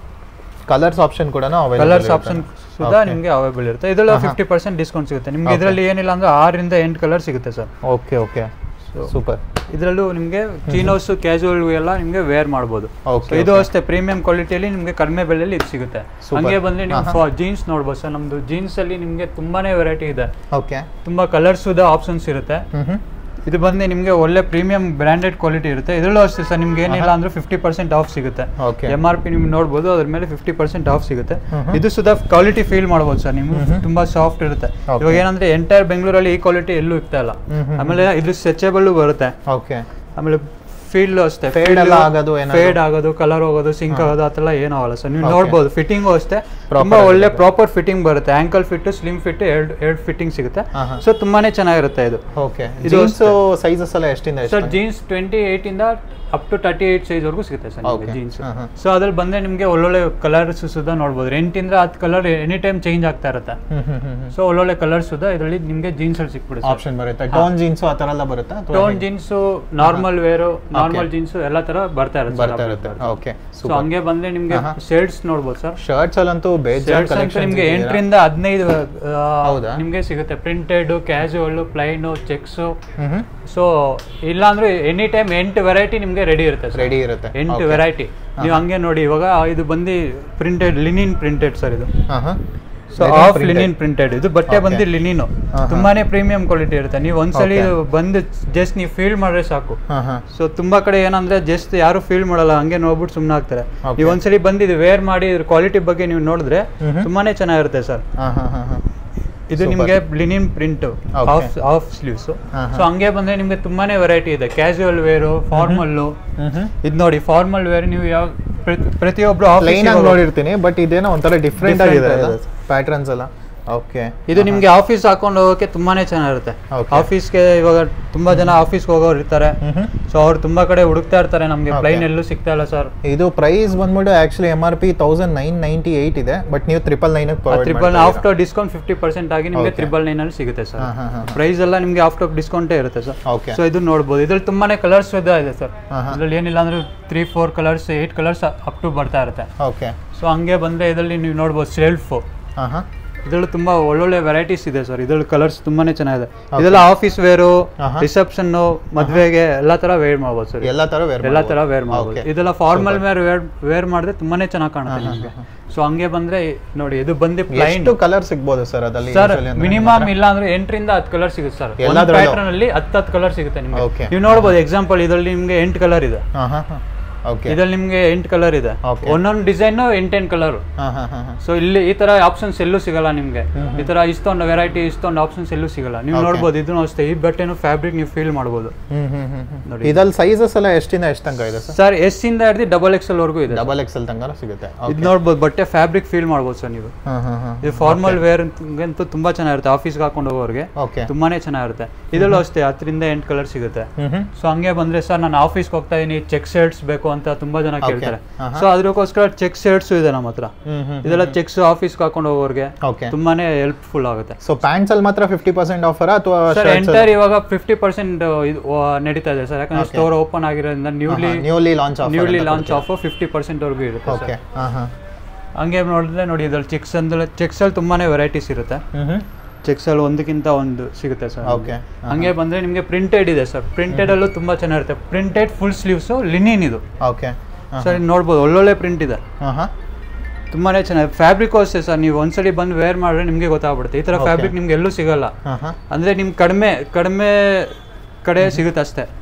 ಕಲರ್ಸ್ ಆಪ್ಷನ್ ಕೂಡ ಕಲರ್ಸ್ ಆಪ್ಷನ್ ಸುಧಾ Okay. ನಿಮಗೆ ಅವೈಲೇಬಲ್ ಇರುತ್ತೆ ಇದರಲ್ಲಿ ಹಾ, ಹಾ. ಫಿಫ್ಟಿ ಪರ್ಸೆಂಟ್ ಡಿಸ್ಕೌಂಟ್ ಸಿಗುತ್ತೆ ನಿಮ್ಗೆ Okay. ಇದರಲ್ಲಿ ಏನಿಲ್ಲ ಅಂದ್ರೆ ಆರರಿಂದ ಎಂಟು ಕಲರ್ ಸಿಗುತ್ತೆ ಸರ್ ಓಕೆ ಓಕೆ ಸೂಪರ್ ಇದರಲ್ಲೂ ನಿಮಗೆ ಚೀನೋಸ್ ಕ್ಯಾಶುವಲ್ ಎಲ್ಲ ನಿಮಗೆ ವೇರ್ ಮಾಡ್ಬೋದು Okay, So ಇದು okay. ಅಷ್ಟೇ ಪ್ರೀಮಿಯಂ ಕ್ವಾಲಿಟಿಯಲ್ಲಿ ನಿಮಗೆ ಕಡಿಮೆ ಬೆಲೆಯಲ್ಲಿ ಇದು ಸಿಗುತ್ತೆ Super. ಹಂಗೆ ಬಂದ್ರೆ ಹಾ, ನೀವು ಜೀನ್ಸ್ ನೋಡ್ಬೋದು ಸರ್ ನಮ್ದು ಜೀನ್ಸ್ ಅಲ್ಲಿ ನಿಮಗೆ ತುಂಬಾನೇ ವೆರೈಟಿ ಇದೆ ಓಕೆ ತುಂಬಾ ಕಲರ್ಸ್ ಆಪ್ಷನ್ಸ್ ಇರುತ್ತೆ ಹ್ಞೂ ಹ್ಞೂ ಇದು ಬಂದು ನಿಮಗೆ ಒಳ್ಳೆ ಪ್ರೀಮಿಯಂ ಬ್ರ್ಯಾಂಡೆಡ್ ಕ್ವಾಲಿಟಿ ಇರುತ್ತೆ ಇದರಲ್ಲೂ ಅಷ್ಟೇ ಸರ್ ನಿಮ್ಗೆ ಏನಿಲ್ಲ ಅಂದ್ರೆ ಫಿಫ್ಟಿ ಪರ್ಸೆಂಟ್ ಆಫ್ ಸಿಗುತ್ತೆ ಓಕೆ ಎಮ್ ಆರ್ ಪಿ ನಿಮ್ಗೆ ನೋಡ್ಬೋದು ಅದ್ರ ಮೇಲೆ ಫಿಫ್ಟಿ ಪರ್ಸೆಂಟ್ ಆಫ್ ಸಿಗುತ್ತೆ ಹ್ಮ್ ಹ್ಮ್. ಇದು ಸುಧಾ ಕ್ವಾಲಿಟಿ ಫೀಲ್ ಮಾಡ್ಬೋದು ಸರ್ ನೀವು ಹ್ಮ್ ಹ್ಮ್. ತುಂಬಾ ಸಾಫ್ಟ್ ಇರುತ್ತೆ Okay. ಇವಾಗ ಏನಂದ್ರೆ ಎಂಟೈರ್ ಬೆಂಗಳೂರಲ್ಲಿ ಈ ಕ್ವಾಲಿಟಿ ಎಲ್ಲೂ ಇರ್ತಾ ಇಲ್ಲ ಹ್ಮ್ ಹ್ಮ್. ಆಮೇಲೆ ಇದು ಸ್ಟ್ರೆಚಬಲ್ ಬರುತ್ತೆ ಓಕೆ ಆಮೇಲೆ ಫೀಲ್ ಅಷ್ಟೇ Fade ಎಲ್ಲ ಆಗೋದು ಏನಾದ್ರು? ಫೇಡ್ ಆಗೋದು ಕಲರ್ ಹೋಗೋದು ಸಿಂಕ್ ಆಗೋದು ಆ ಥರ ಏನೂ ಆಗಲ್ಲ ಸರ್ ನೀವು Okay. ನೋಡ್ಬೋದು ಫಿಟ್ಟಿಂಗು ಅಷ್ಟೇ Proper ತುಂಬಾ ಒಳ್ಳೆ ಆಗಿರುತ್ತೆ. ಪ್ರಾಪರ್ ಫಿಟ್ಟಿಂಗ್ ಬರುತ್ತೆ ಆಂಕಲ್ ಫಿಟ್ ಸ್ಲಿಮ್ ಫಿಟ್ ಎರಡು ಎರಡು ಫಿಟ್ಟಿಂಗ್ ಸಿಗುತ್ತೆ ಹಾ, ಹಾ. ಸೊ ತುಂಬಾನೇ ಚೆನ್ನಾಗಿರುತ್ತೆ ಇದು ಓಕೆ ಇದು ಜೀನ್ಸ್ ಸೈಜಸ್ ಎಲ್ಲ ಎಷ್ಟಿಂದ ಸರ್ ಎಷ್ಟು ಜೀನ್ಸ್ ಟ್ವೆಂಟಿ ಏಯ್ಟಿಂದ ಅಪ್ ಟು ತರ್ಟಿ ಏಯ್ಟ್ ಸೈಜ್ವರೆಗೂ ಸಿಗುತ್ತೆ ಸರ್ ನಿಮಗೆ Okay. ಜೀನ್ಸ್ ಹಾ, ಹಾ. ಸೊ ಅದ್ರಲ್ಲಿ ಬಂದರೆ ನಿಮಗೆ ಒಳ್ಳೊಳ್ಳೆ ಕಲರ್ಸ್ ಸುಧಾ ನೋಡ್ಬೋದು ಎಂಟಿಂದ ಹತ್ತು ಕಲರ್ ಎನಿ ಟೈಮ್ ಚೇಂಜ್ ಆಗ್ತಾ ಇರುತ್ತೆ ಹ್ಮ್ ಹ್ಮ್ ಹ್ಮ್ ಸೊ ಒಳ್ಳೊಳ್ಳೆ ಕಲರ್ಸ್ ಸುಧಾ ಇದರಲ್ಲಿ ನಿಮಗೆ ಜೀನ್ಸ್ ಅಲ್ಲಿ ಸಿಕ್ಬಿಡುತ್ತೆ ಆಪ್ಷನ್ ಬರುತ್ತೆ ಟೋನ್ ಜೀನ್ಸ್ ಆ ಥರ ಎಲ್ಲ ಬರುತ್ತಾ ಅಥವಾ ಟೋನ್ ಹೇಗೆ? Jeans normal wear normal jeans ಎಲ್ಲ ತರ ಬರ್ತಾ ಇರುತ್ತೆ ಬರ್ತಾ ಇರುತ್ತೆ ಓಕೆ ಸೊ ಹಂಗೆ ಬಂದ್ರೆ ನಿಮ್ಗೆ ಆಹಾ. ಶೇಡ್ಸ್ ನೋಡ್ಬೋದು ಸರ್ ಶರ್ಟ್ಸ್ ಅಲ್ಲಂತೂ ಬೇಜಾನ್ ಶರ್ಟ್ಸ್ ಅಂತ ಕಲೆಕ್ಷನ್ ನಿಮ್ಗೆ ಎಂಟರಿಂದ ಹದಿನೈದು ಹೌದಾ? ನಿಮ್ಗೆ ಸಿಗುತ್ತೆ ಪ್ರಿಂಟೆಡ್ ಕ್ಯಾಶುವಲ್ ಪ್ಲೈನು ಚೆಕ್ಸ್ ಹ್ಮ್ ಹ್ಮ್ ಸೊ ಇಲ್ಲ ಅಂದ್ರೆ ಎನಿ ಟೈಮ್ ಎಂಟು ವೆರೈಟಿ ನಿಮ್ಗೆ ರೆಡಿ ಇರುತ್ತೆ sir. ರೆಡಿ ಇರುತ್ತೆ ಎಂಟು Okay. ವೆರೈಟಿ ನೀವು ಹಂಗೆ ನೋಡಿ ಇವಾಗ ಇದು ಬಂದು ಪ್ರಿಂಟೆಡ್ ಲಿನಿನ್ ಪ್ರಿಂಟೆಡ್ ಸರ್ ಇದು ಹಾ ಹಾ ಸೊ ಆಫ್ ಲಿನಿನ್ ಪ್ರಿಂಟೆಡ್ ಇದು ಬಟ್ಟೆ Okay. ಬಂದು ಲಿನಿನು ಹಾ, ಹಾ. ತುಂಬಾನೇ ಪ್ರೀಮಿಯಂ ಕ್ವಾಲಿಟಿ ಇರುತ್ತೆ ನೀವು ಒಂದ್ಸಲಿ Okay. ಇದು ಬಂದು ಜಸ್ಟ್ ನೀವು ಫೀಲ್ ಮಾಡ್ರೆ ಸಾಕು ಹಾ ಹಾ ಸೊ ತುಂಬಾ ಕಡೆ ಏನಂದ್ರೆ ಜಸ್ಟ್ ಯಾರು ಫೀಲ್ ಮಾಡಲ್ಲ ಹಂಗೆ ನೋಡ್ಬಿಟ್ಟು ಸುಮ್ಮನೆ ಆಗ್ತಾರೆ Okay. ನೀವು ಒಂದ್ಸಲಿ ಬಂದಿದ್ದು ವೇರ್ ಮಾಡಿ ಇದ್ರ ಕ್ವಾಲಿಟಿ ಬಗ್ಗೆ ನೀವು ನೋಡಿದ್ರೆ ಮ್ಹೂ. ತುಂಬಾನೇ ಚೆನ್ನಾಗಿರುತ್ತೆ ಸರ್ ಹಾ ಹಾ ಹಾ ಹಾ ಇದು Super. ನಿಮಗೆ linen print Okay. Half half sleeves ಹಾ, ಹಾ. ಸೊ ಹಂಗೆ ಬಂದ್ರೆ ನಿಮ್ಗೆ ತುಂಬಾನೇ ವೆರೈಟಿ ಇದೆ ಕ್ಯಾಶುವಲ್ ವೇರು ಫಾರ್ಮಲ್ಲು ಹ್ಮ್ ಹ್ಮ್ ಇದು ನೋಡಿ ಫಾರ್ಮಲ್ ವೇರ್ ನೀವು ಯಾವ ಪ್ರತಿ- ಪ್ರತಿಯೊಬ್ರು ಪ್ಲೈನ್ ಆಗಿ ಆಫೀಸ್ ನೋಡಿರ್ತೀನಿ ಬಟ್ ಇದೇನೋ ಒಂಥರ ಡಿಫ್ರೆಂಟ್ Different ಆಗಿದೆ ಆಗಿದೆ. ಪ್ಯಾಟ್ರನ್ಸ್ ಎಲ್ಲ ಓಕೆ ಇದು ನಿಮ್ಗೆ ಆಫೀಸ್ ಹಾಕೊಂಡು ಹೋಗೋಕೆ ತುಂಬಾನೇ ಚೆನ್ನಾಗಿರುತ್ತೆ Okay. ಆಫೀಸ್ಗೆ ಇವಾಗ ತುಂಬಾ ಜನ ಆಫೀಸ್ಗೆ ಹೋಗೋರು ಇರ್ತಾರೆ ಹ್ಮ್ ಹ್ಮ್ ಸೊ ಅವ್ರು ತುಂಬಾ ಕಡೆ ಹುಡುಕ್ತಾ ಇರ್ತಾರೆ ನಮ್ಗೆ Okay. ಪ್ಲೈನ್ ಎಲ್ಲೂ ಸಿಗ್ತಾ ಇಲ್ಲ ಸರ್ ಇದು ಪ್ರೈಸ್ ಬಂದ್ಬಿಟ್ಟು actually M R P thousand nine ninety eight ಇದೆ ಬಟ್ ನೀವು triple nine triple after discount fifty percent ಆಗಿ ನಿಮಗೆ Okay. ಟ್ರಿಬಲ್ ನೈನ್ ಅಲ್ಲಿ ಸಿಗುತ್ತೆ ಸರ್ ಹಾ, ಹಾ, ಹಾ. ಪ್ರೈಸ್ ಎಲ್ಲ ನಿಮಗೆ ಆಫ್ಟರ್ ಡಿಸ್ಕೌಂಟೇ ಇರುತ್ತೆ ಸರ್ ಓಕೆ ಸೊ ಇದು ನೋಡ್ಬೋದು ಇದ್ರಲ್ಲಿ ತುಂಬಾನೇ ಕಲರ್ಸ್ ಇದೆ ಸರ್ ಹಾ, ಹಾ. ಇದ್ರಲ್ಲಿ ಏನಿಲ್ಲ ಅಂದ್ರೆ three four colours eight colours up to ಬರ್ತಾ ಇರುತ್ತೆ ಓಕೆ ಸೊ ಹಂಗೆ ಬಂದ್ರೆ ಇದರಲ್ಲಿ ನೀವು ನೋಡ್ಬೋದು ಸೆಲ್ಫ್ ಹಾ ಹಾ ಇದರಲ್ಲಿ ತುಂಬಾ ಒಳ್ಳೊಳ್ಳೆ ವೆರೈಟೀಸ್ ಇದೆ ಸರ್ ಇದ್ರಲ್ಲಿ ಕಲರ್ಸ್ ತುಂಬಾನೇ ಚೆನ್ನಾಗಿದೆ ಇದೆಲ್ಲ ಆಫೀಸ್ ವೇರು ಆಹಾ. ರಿಸೆಪ್ಷನ್ ಮದ್ವೆಗೆ ಎಲ್ಲಾ ತರ ವೇರ್ ಮಾಡ್ಬೋದು ಸರ್ ಎಲ್ಲ ತರ ವೇರ್ ಎಲ್ಲಾ ತರ ವೇರ್ ಮಾಡ್ಬೋದು Okay. ಇದೆಲ್ಲ ಫಾರ್ಮಲ್ ವೇರ್ ವೇರ್ ವೇರ್ ಮಾಡಿದ್ರೆ ತುಂಬಾನೇ ಚೆನ್ನಾಗಿ ಕಾಣುತ್ತೆ ನಿಮಗೆ ಸೊ ಹಂಗೆ ಬಂದ್ರೆ ನೋಡಿ ಇದು ಬಂದು ಪ್ಲೈನ್ ಎಷ್ಟು ಕಲರ್ ಸಿಗ್ಬೋದು ಸರ್ ಅದಲ್ಲಿ ಸರ್ usually ಅಂದ್ರೆ ಮಿನಿಮಮ್ ಇಲ್ಲ ಅಂದ್ರೆ ಎಂಟರಿಂದ ಹತ್ತು ಕಲರ್ ಸಿಗುತ್ತೆ ಸರ್ ಒಂದು ಎಲ್ಲದ್ರಲ್ಲೂ? ಪ್ಯಾಟರ್ನ್ ಅಲ್ಲಿ ಹತ್ತು ಹತ್ತು ಕಲರ್ ಸಿಗುತ್ತೆ ನಿಮಗೆ Okay. ನೀವು ನೋಡ್ಬೋದು ಎಕ್ಸಾಂಪಲ್ ಇದರಲ್ಲಿ ನಿಮ್ಗೆ ಎಂಟು ಕಲರ್ ಇದೆ ಹಾ ಹಾ ಹಾ ಓಕೆ ಇದ್ರಲ್ಲಿ ನಿಮ್ಗೆ ಎಂಟು ಕಲರ್ ಇದೆ Okay. ಒಂದೊಂದು ಡಿಸೈನ್ ಎಂಟೆಂಟು ಕಲರ್ ಹಾ ಹಾ ಹಾ ಹಾ ಸೊ ಇಲ್ಲಿ ಈ ತರ ಆಪ್ಷನ್ಸ್ ಎಲ್ಲೂ ಸಿಗಲ್ಲ ನಿಮ್ಗೆ ಈ ತರ ಇಷ್ಟೊಂದು ವೆರೈಟಿ ಇಷ್ಟೊಂದು ಆಪ್ಷನ್ಸ್ ಎಲ್ಲೂ ಸಿಗಲ್ಲ ನೀವು Okay. ನೋಡ್ಬೋದು ಇದನ್ನು ಅಷ್ಟೇ ಈ ಬಟ್ಟೆನು ಫ್ಯಾಬ್ರಿಕ್ ನೀವು ಫೀಲ್ ಮಾಡ್ಬೋದು ಹ್ಮ್ ಹ್ಮ್ ಹ್ಮ್ ಹ್ಮ್ ನೋಡಿ. ಇದ್ರಲ್ಲಿ ಸೈಜಸ್ ಎಲ್ಲ ಎಷ್ಟಿಂದ ಎಷ್ಟು ತನಕ ಇದೆ ಸರ್ ಸರ್ ಎಸ್ ಇಂದ ಹಿಡಿದು ಡಬಲ್ ಎಕ್ಸೆಲ್ ವರ್ಗೂ ಇದೆ ಡಬಲ್ ಎಕ್ಸ್ ಎಲ್ ತನಕ ಸಿಗುತ್ತೆ ಇದು ನೋಡ್ಬೋದು ಬಟ್ಟೆ ಫ್ಯಾಬ್ರಿಕ್ ಫೀಲ್ ಮಾಡ್ಬೋದು ಸರ್ ನೀವು ಹಾ ಹಾ ಹಾ ಇದು ಫಾರ್ಮಲ್ ವೇರ್ ಅಂತೂ ತುಂಬಾ ಚೆನ್ನಾಗಿರುತ್ತೆ ಆಫೀಸ್ಗೆ ಹಾಕೊಂಡು ಹೋಗೋರಿಗೆ ಓಕೆ ತುಂಬಾನೇ ಚೆನ್ನಾಗಿರುತ್ತೆ ಇದರಲ್ಲೂ ಅಷ್ಟೇ ಹತ್ತರಿಂದ ಎಂಟು ಕಲರ್ ಸಿಗುತ್ತೆ ಹ್ಮ್ ಹ್ಮ್ ಸೊ ಹಂಗೆ ಬಂದ್ರೆ ಸರ್ ನಾನು ಆಫೀಸ್ಗೆ ಹೋಗ್ತಾ ಇದೀನಿ ಚೆಕ್ ಶರ್ಟ್ಸ್ ಬೇಕು ಅಂತ ತುಂಬಾ ಜನ ಕೇಳ್ತಾರೆ ಆಹಾ. ಸೊ ಅದಕ್ಕೋಸ್ಕರ ಚೆಕ್ ಶರ್ಟ್ಸ್ ಇದೆ ನಮ್ಮ ಹತ್ರ ಹ್ಮ್ ಹ್ಮ್ ಇದೆಲ್ಲ ಚೆಕ್ಸ್ ಆಫೀಸ್ಗೆ ಹಾಕೊಂಡು ಹೋಗೋರಿಗೆ ಓಕೆ ತುಂಬಾನೇ ಹೆಲ್ಪ್ಫುಲ್ ಆಗುತ್ತೆ ಸೊ ಪ್ಯಾಂಟ್ಸ್ ಅಲ್ಲಿ ಮಾತ್ರ ಫಿಫ್ಟಿ ಪರ್ಸೆಂಟ್ ಆಫರ್ ಅಥವಾ ಸರ್ ಎಂಟರ್ ಇವಾಗ ಫಿಫ್ಟಿ ಪರ್ಸೆಂಟ್ ಇದು ಆ, ನಡೀತಾ ಇದೆ ಸರ್ ಯಾಕಂದ್ರೆ ಸ್ಟೋರ್ ಓಪನ್ ಆಗಿರೋದ್ರಿಂದ newly newly launch offer newly launch off fifty percent ವರೆಗೂ ಇರುತ್ತೆ ಓಕೆ sir. ಹಾ ಹಾ ಹಂಗೆ ನೋಡಿದ್ರೆ ನೋಡಿ ಇದ್ರಲ್ಲಿ ಚೆಕ್ಸ್ ಅಂದ್ರೆ ಚೆಕ್ಸ್ ಅಲ್ಲಿ ತುಂಬಾನೇ ವೆರೈಟೀಸ್ ಇರುತ್ತೆ ಹ್ಮ್ ಹ್ಮ್ ಚೆಕ್ಸ್ ಅಲ್ಲಿ ಒಂದಕ್ಕಿಂತ ಒಂದು ಸಿಗುತ್ತೆ ಸರ್ Okay. ಹಂಗೆ ಬಂದ್ರೆ ನಿಮಗೆ ಪ್ರಿಂಟೆಡ್ ಇದೆ ಸರ್ ಪ್ರಿಂಟೆಡ್ ಅಲ್ಲೂ ತುಂಬಾ ಚೆನ್ನಾಗಿರುತ್ತೆ ಪ್ರಿಂಟೆಡ್ ಫುಲ್ ಸ್ಲೀವ್ಸ್ ಲಿನಿನ್ ಇದು ಓಕೆ ಸರ್ ಇಲ್ಲಿ ನೋಡ್ಬೋದು ಒಳ್ಳೊಳ್ಳೆ ಪ್ರಿಂಟ್ ಇದೆ ಹಾ ಹಾ ತುಂಬಾನೇ ಚೆನ್ನಾಗಿ ಫ್ಯಾಬ್ರಿಕ್ ಅಷ್ಟೇ ಸರ್ ನೀವು ಒಂದ್ಸಲಿ ಬಂದು ವೇರ್ ಮಾಡಿದ್ರೆ ನಿಮಗೆ ಗೊತ್ತಾಗ್ಬಿಡುತ್ತೆ ಈ ತರ Okay. ಫ್ಯಾಬ್ರಿಕ್ ನಿಮ್ಗೆ ಎಲ್ಲೂ ಸಿಗಲ್ಲ ಹಾ ಹಾ ಅಂದ್ರೆ ನಿಮ್ಗೆ ಕಡಿಮೆ ಕಡಿಮೆ ಕಡೆ ಸಿಗುತ್ತೆ ಅಷ್ಟೇ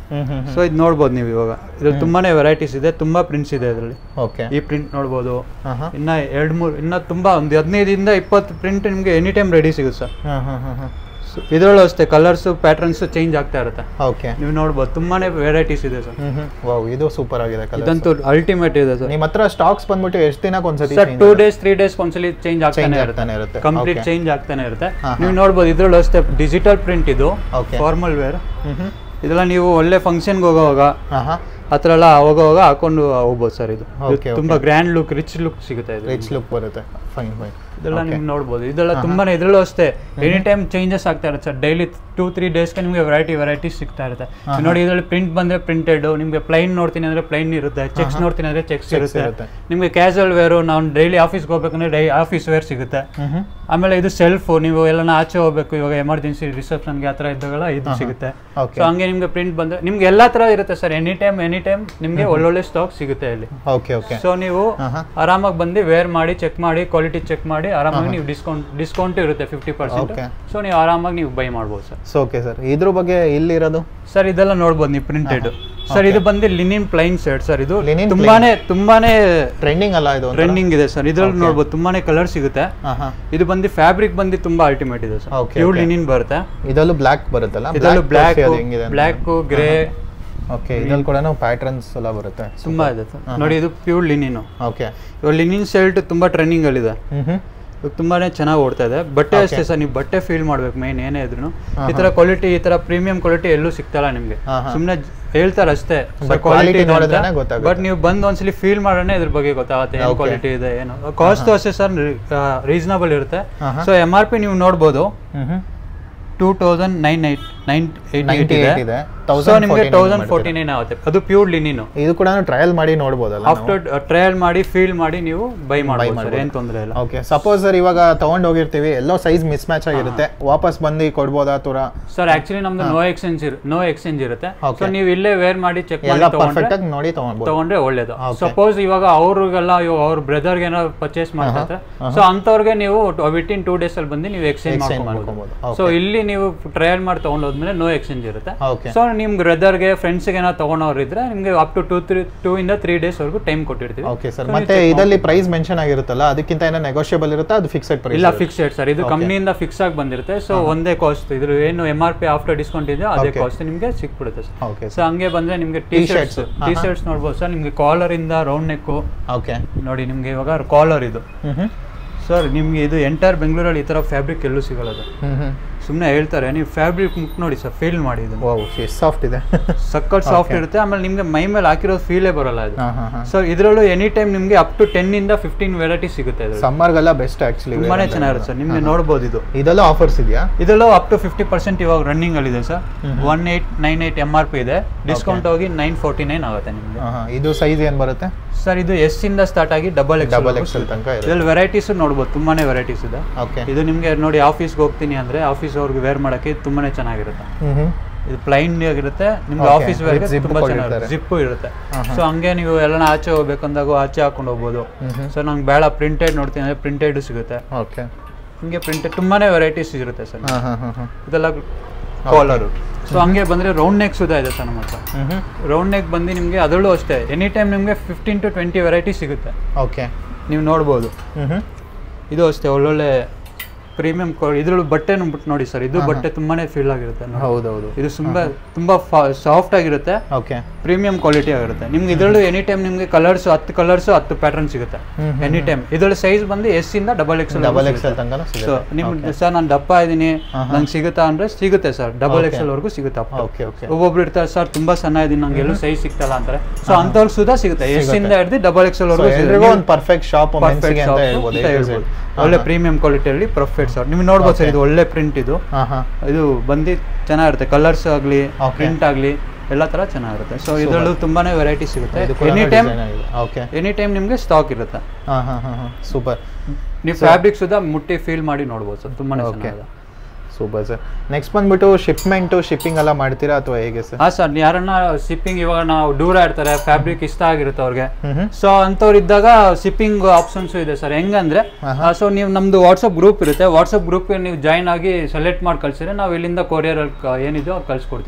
ಹ್ಮ್ ಹ್ಮ್ ಸೊ ಇದು ನೋಡ್ಬೋದು ನೀವು ಇವಾಗ ಇದ್ರಲ್ಲಿ ತುಂಬಾನೇ ವೆರೈಟೀಸ್ ಇದೆ ತುಂಬಾ ಪ್ರಿಂಟ್ಸ್ ಇದೆ ಇದರಲ್ಲಿ ಓಕೆ ಈ ಪ್ರಿಂಟ್ ನೋಡ್ಬೋದು ಹಾಂ ಹಾಂ ಇನ್ನ ಎರಡು ಮೂರು ಇನ್ನ ತುಂಬಾ ಒಂದು ಹದಿನೈದರಿಂದ ಇಪ್ಪತ್ತು ಪ್ರಿಂಟ್ ನಿಮಗೆ ಎನಿ ಟೈಮ್ ರೆಡಿ ಸಿಗುತ್ತೆ ಸರ್ ಹಾಂ ಹಾಂ ಹಾಂ ಹಾಂ ಇದರಲ್ಲೂ ಅಷ್ಟೇ ಕಲರ್ಸು ಪ್ಯಾಟರ್ನ್ಸ್ ಚೇಂಜ್ ಆಗ್ತಾ ಇರುತ್ತೆ ಓಕೆ ನೀವು ನೋಡ್ಬೋದು ತುಂಬಾನೇ ವೆರೈಟೀಸ್ ಇದೆ ಸರ್ ಹ್ಮ್ ಹ್ಮ್ ವಾವ್ ಇದು ಸೂಪರ್ ಆಗಿದೆ ಕಲರ್ ಇದಂತೂ ಅಲ್ಟಿಮೇಟ್ ಇದೆ ಸರ್ ನಿಮ್ಮ ಹತ್ರ ಸ್ಟಾಕ್ಸ್ ಬಂದ್ಬಿಟ್ಟು ಎಷ್ಟು ದಿನಕ್ಕೆ ಒಂದ್ಸತಿ sir two days three days ಒಂದ್ಸಲಿ ಚೇಂಜ್ ಆಗ್ತಾನೆ ಚೇಂಜ್ ಇರುತ್ತೆ ಆಗ್ತಾನೆ ಇರುತ್ತೆ ಕಂಪ್ಲೀಟ್ ಚೇಂಜ್ ಆಗ್ತಾನೆ ಇರುತ್ತೆ ಹಾ, ನೀವು ನೋಡ್ಬೋದು ಇದ್ರಲ್ಲೂ ಅಷ್ಟೇ ಡಿಜಿಟಲ್ ಪ್ರಿಂಟ್ ಇದು ಓಕೆ ಫಾರ್ಮಲ್ ವೇರ್ ಹ್ಮ್ ಹ್ಮ್ ಇದೆಲ್ಲ ನೀವು ಒಳ್ಳೆ ಫಂಕ್ಷನ್ಗೆ ಹೋಗೋವಾಗ ಹಾಂ ಹಾಂ ಆ ಥರ ಎಲ್ಲ ಹೋಗೋವಾಗ ಹಾಕೊಂಡು ಹೋಗ್ಬೋದು ಸರ್ ಇದು ಇದು Okay, ತುಂಬಾ ಗ್ರ್ಯಾಂಡ್ ಲುಕ್ ರಿಚ್ ಲುಕ್ ಸಿಗುತ್ತೆ ಇದು ರಿಚ್ ಲುಕ್ ಬರುತ್ತೆ ಫೈನ್ ಫೈನ್ ಇದೆಲ್ಲ ನಿಮ್ಗೆ ನೋಡ್ಬೋದು ಇದೆಲ್ಲ ತುಂಬಾನೇ ಇದ್ರಲ್ಲೂ ಅಷ್ಟೇ ಎನಿ ಟೈಮ್ ಚೇಂಜಸ್ ಆಗ್ತಾ ಇರುತ್ತೆ ಸರ್ ಡೈಲಿ ಟೂ ತ್ರೀ ಡೇಸ್ಗೆ ನಿಮಗೆ ವೆರೈಟಿ ವೆರೈಟೀಸ್ ಸಿಗ್ತಾ ಇರುತ್ತೆ ನೀವು ನೋಡಿ ಇದರಲ್ಲಿ ಪ್ರಿಂಟ್ ಬಂದ್ರೆ ಪ್ರಿಂಟೆಡ್ ನಿಮಗೆ ಪ್ಲೈನ್ ನೋಡ್ತೀನಿ ಅಂದ್ರೆ ಪ್ಲೈನ್ ಇರುತ್ತೆ ಚೆಕ್ಸ್ ನೋಡ್ತೀನಿ ಅಂದ್ರೆ ಚೆಕ್ಸ್ ಇರುತ್ತೆ ಇರುತ್ತೆ. ನಿಮಗೆ ಕ್ಯಾಶುವಲ್ ವೇರು ನಾವು ಡೈಲಿ ಆಫೀಸ್ಗೆ ಹೋಗ್ಬೇಕಂದ್ರೆ ಡೈ ಆಫೀಸ್ ವೇರ್ ಸಿಗುತ್ತೆ ಹ್ಮ್ ಹ್ಮ್ ಆಮೇಲೆ ಇದು ಸೆಲ್ಫ್ ನೀವು ಎಲ್ಲನ ಆಚೆ ಹೋಗ್ಬೇಕು ಇವಾಗ ಎಮರ್ಜೆನ್ಸಿ ರಿಸೆಪ್ಷನ್ಗೆ ಆ ಥರ ಇದ್ದಾಗೆಲ್ಲ ಇದು ಸಿಗುತ್ತೆ ಓಕೆ ಸೊ ಹಂಗೆ ನಿಮ್ಗೆ ಪ್ರಿಂಟ್ ಬಂದ್ರೆ ನಿಮ್ಗೆ ಎಲ್ಲಾ ತರ ಇರುತ್ತೆ sir any time any time ನಿಮ್ಗೆ ಒಳ್ಳೊಳ್ಳೆ ಸ್ಟಾಕ್ ಸಿಗುತ್ತೆ ಇಲ್ಲಿ ಓಕೆ ಓಕೆ ಸೊ ನೀವು ಹಾಂ ಹಾಂ ಆರಾಮಾಗಿ ಬಂದು ವೇರ್ ಮಾಡಿ ಚೆಕ್ ಮಾಡಿ ಕ್ವಾಲಿಟಿ ಚೆಕ್ ಮಾಡಿ ಆರಾಮಾಗಿ ನೀವು ಡಿಸ್ಕೌಂಟ್ ಡಿಸ್ಕೌಂಟ್ ಇರುತ್ತೆ ಫಿಫ್ಟಿ ಪರ್ಸೆಂಟ್ Okay. ಸೊ ನೀವು ಆರಾಮಾಗಿ ನೀವು ಬೈ ಮಾಡ್ಬೋದು ಸರ್ ಸೊ ಓಕೆ ಸರ್ ಇದ್ರ ಬಗ್ಗೆ ಇಲ್ಲಿರೋದು ಸರ್ ಇದೆಲ್ಲ ನೋಡ್ಬೋದು ನೀವು ಪ್ರಿಂಟೆಡ್ ಸರ್ ಇದು ಬಂದು ಲಿನಿನ್ ಪ್ಲೈನ್ ಸೆಟ್ ಸರ್ ಇದು Linen ತುಂಬಾನೇ ತುಂಬಾನೇ ಟ್ರೆಂಡಿಂಗ್ ಅಲ್ಲ ಇದು ಟ್ರೆಂಡಿಂಗ್ ಇದೆ ಸರ್ ಇದ್ರಲ್ಲಿ ನೋಡ್ಬೋದು ತುಂಬಾನೇ ಕಲರ್ ಸಿಗುತ್ತೆ ಹಾಂ ಹಾಂ ಇದು ಬಂದು ಫ್ಯಾಬ್ರಿಕ್ ಬಂದು ತುಂಬಾ ಅಲ್ಟಿಮೇಟ್ ಇದೆ sir Okay, pure okay. Linen ಬರುತ್ತೆ ಇದರಲ್ಲೂ ಬ್ಲ್ಯಾಕ್ ಬರುತ್ತಲ್ಲ ಇದರಲ್ಲೂ ಬ್ಲ್ಯಾಕ್ ಹೆಂಗಿದೆ ಬ್ಲ್ಯಾಕ್ ಗ್ರೇ ಓಕೆ ಇದ್ರಲ್ಲಿ ಕೂಡ ಪ್ಯಾಟರ್ನ್ಸ್ ಎಲ್ಲ ಬರುತ್ತೆ ತುಂಬಾ ಇದೆ ಸರ್ ನೋಡಿ ಇದು ಪ್ಯೂರ್ ಲಿನಿನ್ ಓಕೆ ಇವಾಗ ಲಿನಿನ್ ಶರ್ಟ್ ತುಂಬಾ ಟ್ರೆಂಡಿಂಗ್ ಅಲ್ಲಿ ಇದೆ ಹ್ಮ್ ಹ್ಮ್ ಇವಾಗ ತುಂಬಾನೇ ಚೆನ್ನಾಗಿ ಓಡ್ತಾ ಇದೆ ಬಟ್ಟೆ ಅಷ್ಟೇ ಸರ್ ನೀವು ಬಟ್ಟೆ ಫೀಲ್ ಮಾಡ್ಬೇಕು ಮೈನ್ ಏನೇ ಇದ್ರು ಈ ತರ ಕ್ವಾಲಿಟಿ ಈ ತರ ಪ್ರೀಮಿಯಂ ಕ್ವಾಲಿಟಿ ಎಲ್ಲೂ ಸಿಗ್ತಲ್ಲ ನಿಮ್ಗೆ ಹಾ, ಹಾ. ಸುಮ್ನೆ ಹೇಳ್ತಾರೆ ಅಷ್ಟೇ But quality ನೋಡಿದ್ರೇನೆ ಗೊತ್ತಾಗುತ್ತೆ. ಬಟ್ ನೀವು ಬಂದ್ ಒಂದ್ಸಲಿ ಫೀಲ್ ಮಾಡೋಣ ಇದ್ರ ಬಗ್ಗೆ ಗೊತ್ತಾಗುತ್ತೆ ಏನು Okay. ಕ್ವಾಲಿಟಿ ಇದೆ ಏನು ಕಾಸ್ಟ್ ಅಷ್ಟೇ ಸರ್ ರೀಸನಬಲ್ ಇರುತ್ತೆ ಹಾ, ಹಾ. ಸೊ ಎಮ್ ಆರ್ ಪಿ ನೀವು ನೋಡ್ಬೋದು ಹ್ಮ್ ಹ್ಮ್ two thousand nine eight nine eighty eight 98 ಇದೆ ಇದೆ ಸೊ ನಿಮಗೆ 1049 ತೌಸಂಡ್ ಮಾಡ್ತೀರಾ. ಫೋರ್ಟಿ ನೈನ್ ಆಗುತ್ತೆ ಅದು ಪ್ಯೂರ್ ಲಿನಿನು ಇದು ಕೂಡ ಟ್ರಯಲ್ ಮಾಡಿ ನೋಡ್ಬೋದಲ್ಲ ಆಫ್ಟರ್ ಟ್ರಯಲ್ ಮಾಡಿ ಫೀಲ್ ಮಾಡಿ ನೀವು ಬೈ ಮಾಡ್ಬೋದು ಸರ್ ಮಾಡ್ಬೋದು. ಏನು ತೊಂದರೆ ಇಲ್ಲ ಓಕೆ ಸಪೋಸ್ ಸರ್ ಇವಾಗ ತಗೊಂಡ್ ಹೋಗಿರ್ತೀವಿ ಎಲ್ಲೋ ಸೈಜ್ ಮಿಸ್ ಮ್ಯಾಚ್ ಆಗಿರುತ್ತೆ ವಾಪಸ್ ಬಂದು ಕೊಡ್ಬೋದಾ ತುರ ಸರ್ ಆಕ್ಚುಲಿ ನಮ್ದು ನೋ ಎಕ್ಸ್ಚೇಂಜ್ ನೋ ಎಕ್ಸ್ಚೇಂಜ್ ಇರುತ್ತೆ Okay. ಸೊ ನೀವು ಇಲ್ಲೇ ವೇರ್ ಮಾಡಿ ಚೆಕ್ ಎಲ್ಲ ಮಾಡಿ ಪರ್ಫೆಕ್ಟ್ ತಗೊಂಡ್ರೆ ಆಗಿ ನೋಡಿ ತಗೊಂಡ್ಬೋದು ತಗೊಂಡ್ರೆ ಒಳ್ಳೇದು Okay. ಸಪೋಸ್ ಇವಾಗ ಅವ್ರಿಗೆಲ್ಲ ಇವಾಗ ಅವ್ರ ಬ್ರದರ್ಗೆ ಏನೋ ಪರ್ಚೇಸ್ ಮಾಡ್ತಾರೆ ಸೊ ಅಂಥವ್ರಿಗೆ ನೀವು ವಿತಿನ್ ಟೂ ಡೇಸ್ ಅಲ್ಲಿ ಬಂದು ನೀವು ಎಕ್ಸ್ಚೇಂಜ್ Exchange ಮಾಡ್ಕೊಬೋದು ಮಾಡ್ಕೊಬೋದು. ಸೊ ಇಲ್ಲಿ ನೀವು ಟ್ರಯಲ್ ಮಾಡಿ ತಗೊಂಡೋದ್ಮೇಲೆ ನೋ ಎಕ್ಸ್ಚೇಂಜ್ ಇರುತ್ತೆ ಓಕೆ ಸೊ ನಿಮ್ ಬ್ರದರ್ಗೆ ಫ್ರೆಂಡ್ಸ್ಗೆ ಏನೋ ತಗೊಂಡವ್ರು ಇದ್ರೆ ನಿಮ್ಗೆ up to two three two ಇಂದ ತ್ರೀ ಡೇಸ್ ವರೆಗೂ ಟೈಮ್ ಕೊಟ್ಟಿರ್ತೀವಿ ಓಕೆ ಸರ್ ಮತ್ತೆ ಇದರಲ್ಲಿ ಪ್ರೈಸ್ ಮೆನ್ಷನ್ ಆಗಿರುತ್ತಲ್ಲ ಅದಕ್ಕಿಂತ ಏನೋ ನೆಗೋಷಿಯಬಲ್ ಇರುತ್ತಾ ಅದು ಫಿಕ್ಸೆಡ್ ಪ್ರೈಸ್ ಇಲ್ಲ ಫಿಕ್ಸ್ಡ್ ಸರ್ ಇದು ಕಂಪ್ನಿಯಿಂದ ಫಿಕ್ಸ್ ಆಗಿ ಬಂದಿರುತ್ತೆ ಸೊ ಒಂದೇ ಕಾಸ್ಟ್ ಇದ್ರ ಏನು M R P after discount ಇದೆ ಅದೇ Okay. ಕಾಸ್ಟ್ ನಿಮಗೆ ಸಿಕ್ಬಿಡುತ್ತೆ ಸರ್ ಓಕೆ ಸೊ ಹಂಗೆ ಬಂದ್ರೆ ನಿಮ್ಗೆ T shirts T-shirts. T shirts ನೋಡ್ಬೋದು ಸರ್ ನಿಮ್ಗೆ ಕಾಲರ್ ಇಂದ ರೌಂಡ್ ನೆಕ್ಕು ಓಕೆ ನೋಡಿ ನಿಮ್ಗೆ ಇವಾಗ ಕಾಲರ್ ಇದು ಹ್ಮ್ ಹ್ಮ್ ಸರ್ ನಿಮ್ಗೆ ಇದು ಎಂಟೈರ್ ಬೆಂಗಳೂರಲ್ಲಿ ಈ ತರ ಫ್ಯಾಬ್ರಿಕ್ ಎಲ್ಲೂ ಸಿಗಲ್ಲ ಅದು ಹ್ಮ್ ಹ್ಮ್ ಸುಮ್ಮನೆ ಹೇಳ್ತಾರೆ ನೀವು ಫ್ಯಾಬ್ರಿಕ್ ಮುಕ್ ನೋಡಿ ಸರ್ ಫೀಲ್ ಮಾಡಿ ಇದು ವಾವ್ ಎಷ್ಟು ಸಾಫ್ಟ್ ಇದೆ ಸಕ್ಕತ್ ಸಾಫ್ಟ್ ಇರುತ್ತೆ ಆಮೇಲೆ ನಿಮ್ಗೆ ಮೈ ಮೇಲೆ ಹಾಕಿರೋ ಫೀಲೇ ಬರಲ್ಲ ಇದು ಹಾಂ ಹಾಂ ಹಾಂ ಸೊ ಇದರಲ್ಲೂ ಎನಿ ಟೈಮ್ ನಿಮ್ಗೆ ಅಪ್ ಟು ಟೆನ್ ಇಂದ ಫಿಫ್ಟೀನ್ ವೆರೈಟಿ ಸಿಗುತ್ತೆ ಇದ್ರಲ್ಲಿ ಸಮ್ಮರ್ಗೆಲ್ಲ ಬೆಸ್ಟ್ ಆ್ಯಕ್ಚುಲಿ ತುಂಬಾನೇ ಚೆನ್ನಾಗಿರುತ್ತೆ ಸರ್ ನಿಮ್ಗೆ ನೋಡ್ಬೋದು ಇದು ಇದೆಲ್ಲ ಆಫರ್ಸ್ ಇದೆಯಾ ಇದೆಲ್ಲೂ ಅಪ್ ಟು ಫಿಫ್ಟಿ ಪರ್ಸೆಂಟ್ ಇವಾಗ ರನ್ನಿಂಗ್ ಅಲ್ಲಿ ಇದೆ sir one eight nine eight M R P ಇದೆ ಡಿಸ್ಕೌಂಟ್ ಹೋಗಿ ನೈನ್ ಫೋರ್ಟಿ ನೈನ್ ಆಗುತ್ತೆ ನಿಮಗೆ ಹಾಂ ಹಾಂ ಇದು ಸೈಜ್ ಏನು ಬರುತ್ತೆ ಸರ್ ಇದು ಎಸ್ ಇಂದ ಸ್ಟಾರ್ಟ್ ಆಗಿ ಡಬಲ್ ಎಕ್ಸ್ ಡಬಲ್ ಎಕ್ಸೆಲ್ ತನಕ ಇದೆ ಇದ್ರಲ್ಲಿ ವೆರೈಟೀಸ್ ನೋಡ್ಬೋದು ತುಂಬಾನೇ ವೆರೈಟೀಸ್ ಇದೆ ಓಕೆ ಇದು ನಿಮಗೆ ನೋಡಿ ಆಫೀಸ್ಗೆ ಹೋಗ್ತೀನಿ ಅಂದ್ರೆ ಆಫೀಸ್ ಅವ್ರಿಗೆ ವೇರ್ ಮಾಡಕ್ಕೆ ಇದು ತುಂಬಾನೇ ಚೆನ್ನಾಗಿರುತ್ತೆ ಹ್ಮ್ ಹ್ಮ್ ಇದು ಪ್ಲೈನ್ ಆಗಿರುತ್ತೆ ನಿಮ್ಗೆ Okay, ಆಫೀಸ್ with ವೇರ್ಗೆ zip ತುಂಬಾ ಕೊಟ್ಟಿರ್ತಾರೆ. ಚೆನ್ನಾಗಿರುತ್ತೆ ಜಿಪ್ ಇರುತ್ತೆ ಹಾ, ಹಾ. ಸೊ ಹಂಗೆ ನೀವು ಎಲ್ಲನ ಆಚೆ ಹೋಗ್ಬೇಕಂದಾಗ ಆಚೆ ಹಾಕೊಂಡು ಹೋಗ್ಬೋದು ಹ್ಮ್ ಹ್ಮ್ ಸೊ ನಂಗೆ ಬೇಡ ಪ್ರಿಂಟೆಡ್ ನೋಡ್ತೀನಿ ಅಂದ್ರೆ ಪ್ರಿಂಟೆಡ್ ಸಿಗುತ್ತೆ ಓಕೆ ಹಂಗೆ ಪ್ರಿಂಟೆಡ್ ತುಂಬಾನೇ ವೆರೈಟೀಸ್ ಇರುತ್ತೆ ಸರ್ ಹಾಂ ಹಾಂ ಹಾಂ ಹಾಂ ಇದೆಲ್ಲ ಕಾಲರು ಸೊ ಹಂಗೆ ಬಂದ್ರೆ ರೌಂಡ್ ನೆಕ್ ಸುಧಾ ಇದೆ ಸರ್ ನಮ್ಮ ಹತ್ರ ಹ್ಮ್ ಹ್ಮ್ ರೌಂಡ್ ನೆಕ್ ಬಂದು ನಿಮಗೆ ಅದರಲ್ಲೂ ಅಷ್ಟೇ ಎನಿ ಟೈಮ್ ನಿಮಗೆ ಫಿಫ್ಟೀನ್ ಟು ಟ್ವೆಂಟಿ ವೆರೈಟಿ ಸಿಗುತ್ತೆ ಓಕೆ ನೀವು ನೋಡ್ಬೋದು ಹ್ಮ್ ಹ್ಮ್ ಇದು ಅಷ್ಟೇ ಒಳ್ಳೊಳ್ಳೆ ಪ್ರೀಮಿಯಂ ಇದ್ರಲ್ಲೂ ಬಟ್ಟೆನೂ ಬಿಟ್ಟು ನೋಡಿ ಸರ್ ಇದು ಬಟ್ಟೆ ತುಂಬಾನೇ ಫೀಲ್ ಆಗಿರುತ್ತೆ ನೋಡಿ. ಹೌದೌದು ಇದು ತುಂಬಾ ತುಂಬಾ ಸಾಫ್ಟ್ ಆಗಿರುತ್ತೆ ಓಕೆ ಪ್ರೀಮಿಯಂ ಕ್ವಾಲಿಟಿ ಆಗಿರುತ್ತೆ ನಿಮ್ಗೆ ಇದರಲ್ಲೂ ಎನಿ ಟೈಮ್ ನಿಮಗೆ ಕಲರ್ಸ್ ಹತ್ತು ಕಲರ್ಸ್ ಹತ್ತು ಪ್ಯಾಟರ್ನ್ ಸಿಗುತ್ತೆ ಹ್ಮ್, ಹ್ಮ್, ಎನಿ ಟೈಮ್ ಇದರಲ್ಲಿ ಸೈಜ್ ಬಂದು ಎಸ್ ಇಂದ ಡಬಲ್ ಎಕ್ಸ್ ಡಬಲ್ ಎಕ್ಸೆಲ್ ತನಕ ಸೊ ಸಿಗುತ್ತೆ ನಿಮ್ ಸರ್ ನಾನು ದಪ್ಪ ಇದ್ದೀನಿ ನಂಗೆ ಸಿಗುತ್ತಾ ಅಂದ್ರೆ ಸಿಗುತ್ತೆ ಸರ್ ಡಬಲ್ ಎಕ್ಸ್ ಎಲ್ ವರೆಗೂ ಸಿಗುತ್ತೆ up to. ಓಕೆ ಓಕೆ ಒಬ್ಬೊಬ್ರು ಇರ್ತಾರೆ ಸರ್ ತುಂಬಾ ಸಣ್ಣ ಇದೀನಿ ನಂಗೆ ಎಲ್ಲೂ ಸೈಜ್ ಸಿಗ್ತಲ್ಲ ಅಂತಾರೆ ಸೊ ಅಂಥವ್ರು ಸುಧಾ ಸಿಗುತ್ತೆ ಎಸ್ ಇಂದ ಹಿಡಿದು ಡಬಲ್ ಎಕ್ಸ್ ಎಲ್ ಸೊ ವರೆಗೂ ಎಲ್ರಿಗೂ ಒಂದು ಪರ್ಫೆಕ್ಟ್ ಶಾಪ್ ಮೆನ್ಸ್ಗೆ ಅಂತ ಹೇಳ್ಬೋದು ಅಂತ ಹೇಳ್ಬೋದು. ಒಳ್ಳೆ ಪ್ರೀಮಿಯಂ ಕ್ವಾಲಿಟಿಯಲ್ಲಿ ಪರ್ಫೆಕ್ಟ್ ಸರ್ ನೀವು ನೋಡ್ಬೋದು ಸರ್ ಇದು ಒಳ್ಳೆ ಪ್ರಿಂಟ್ ಇದು ಹಾಂ ಹಾಂ ಇದು ಬಂದು ಚೆನ್ನಾಗಿರುತ್ತೆ ಕಲರ್ಸ್ ಆಗಲಿ Okay. ಪ್ರಿಂಟ್ ಆಗಲಿ ಎಲ್ಲ ಥರ ಚೆನ್ನಾಗಿರುತ್ತೆ ಸೊ ಇದರಲ್ಲೂ ತುಂಬಾನೇ ವೆರೈಟಿ ಸಿಗುತ್ತೆ ಇದು ಕೂಡ ಎನಿ ಟೈಮ್ ಡಿಸೈನ್ ಆಗಿದೆ ಓಕೆ ಎನಿ ಟೈಮ್ ನಿಮಗೆ ಸ್ಟಾಕ್ ಇರುತ್ತೆ ಹಾಂ ಹಾಂ ಹಾಂ ಹಾಂ ಸೂಪರ್ ನೀವು ಫ್ಯಾಬ್ರಿಕ್ ಸುಧಾ ಮುಟ್ಟಿ ಫೀಲ್ ಮಾಡಿ ನೋಡ್ಬೋದು ಸರ್ ತುಂಬಾನೇ Okay. ಚೆನ್ನಾಗಿದೆ ಸೂಪರ್ ಸರ್ ನೆಕ್ಸ್ಟ್ ಬಂದ್ಬಿಟ್ಟು ಶಿಪ್ಮೆಂಟು ಶಿಪ್ಪಿಂಗ್ ಎಲ್ಲ ಮಾಡ್ತೀರಾ ಅಥವಾ ಹೇಗೆ ಸರ್ ಹಾ ಸರ್ ಯಾರನ್ನ ಶಿಪ್ಪಿಂಗ್ ಇವಾಗ ನಾವು ದೂರ ಇರ್ತಾರೆ ಫ್ಯಾಬ್ರಿಕ್ ಇಷ್ಟ ಆಗಿರುತ್ತೆ ಅವ್ರಿಗೆ ಹ್ಮ್ ಹ್ಮ್ ಸೊ ಅಂಥವ್ರು ಇದ್ದಾಗ ಶಿಪ್ಪಿಂಗ್ ಆಪ್ಷನ್ಸ್ ಇದೆ ಸರ್ ಹೆಂಗಂದ್ರೆ ಆಹಾ. ಸೊ ನೀವು ನಮ್ದು ವಾಟ್ಸಪ್ ಗ್ರೂಪ್ ಇರುತ್ತೆ ವಾಟ್ಸಪ್ ಗ್ರೂಪ್ಗೆ ನೀವು ಜಾಯ್ನ್ ಆಗಿ ಸೆಲೆಕ್ಟ್ ಮಾಡಿ ಕಳ್ಸಿದ್ರೆ ನಾವು ಇಲ್ಲಿಂದ ಕೊರಿಯರ್ ಏನಿದೆಯೋ ಅದು ಕಳ್ಸಿಕೊಡ್ತೀವಿ sir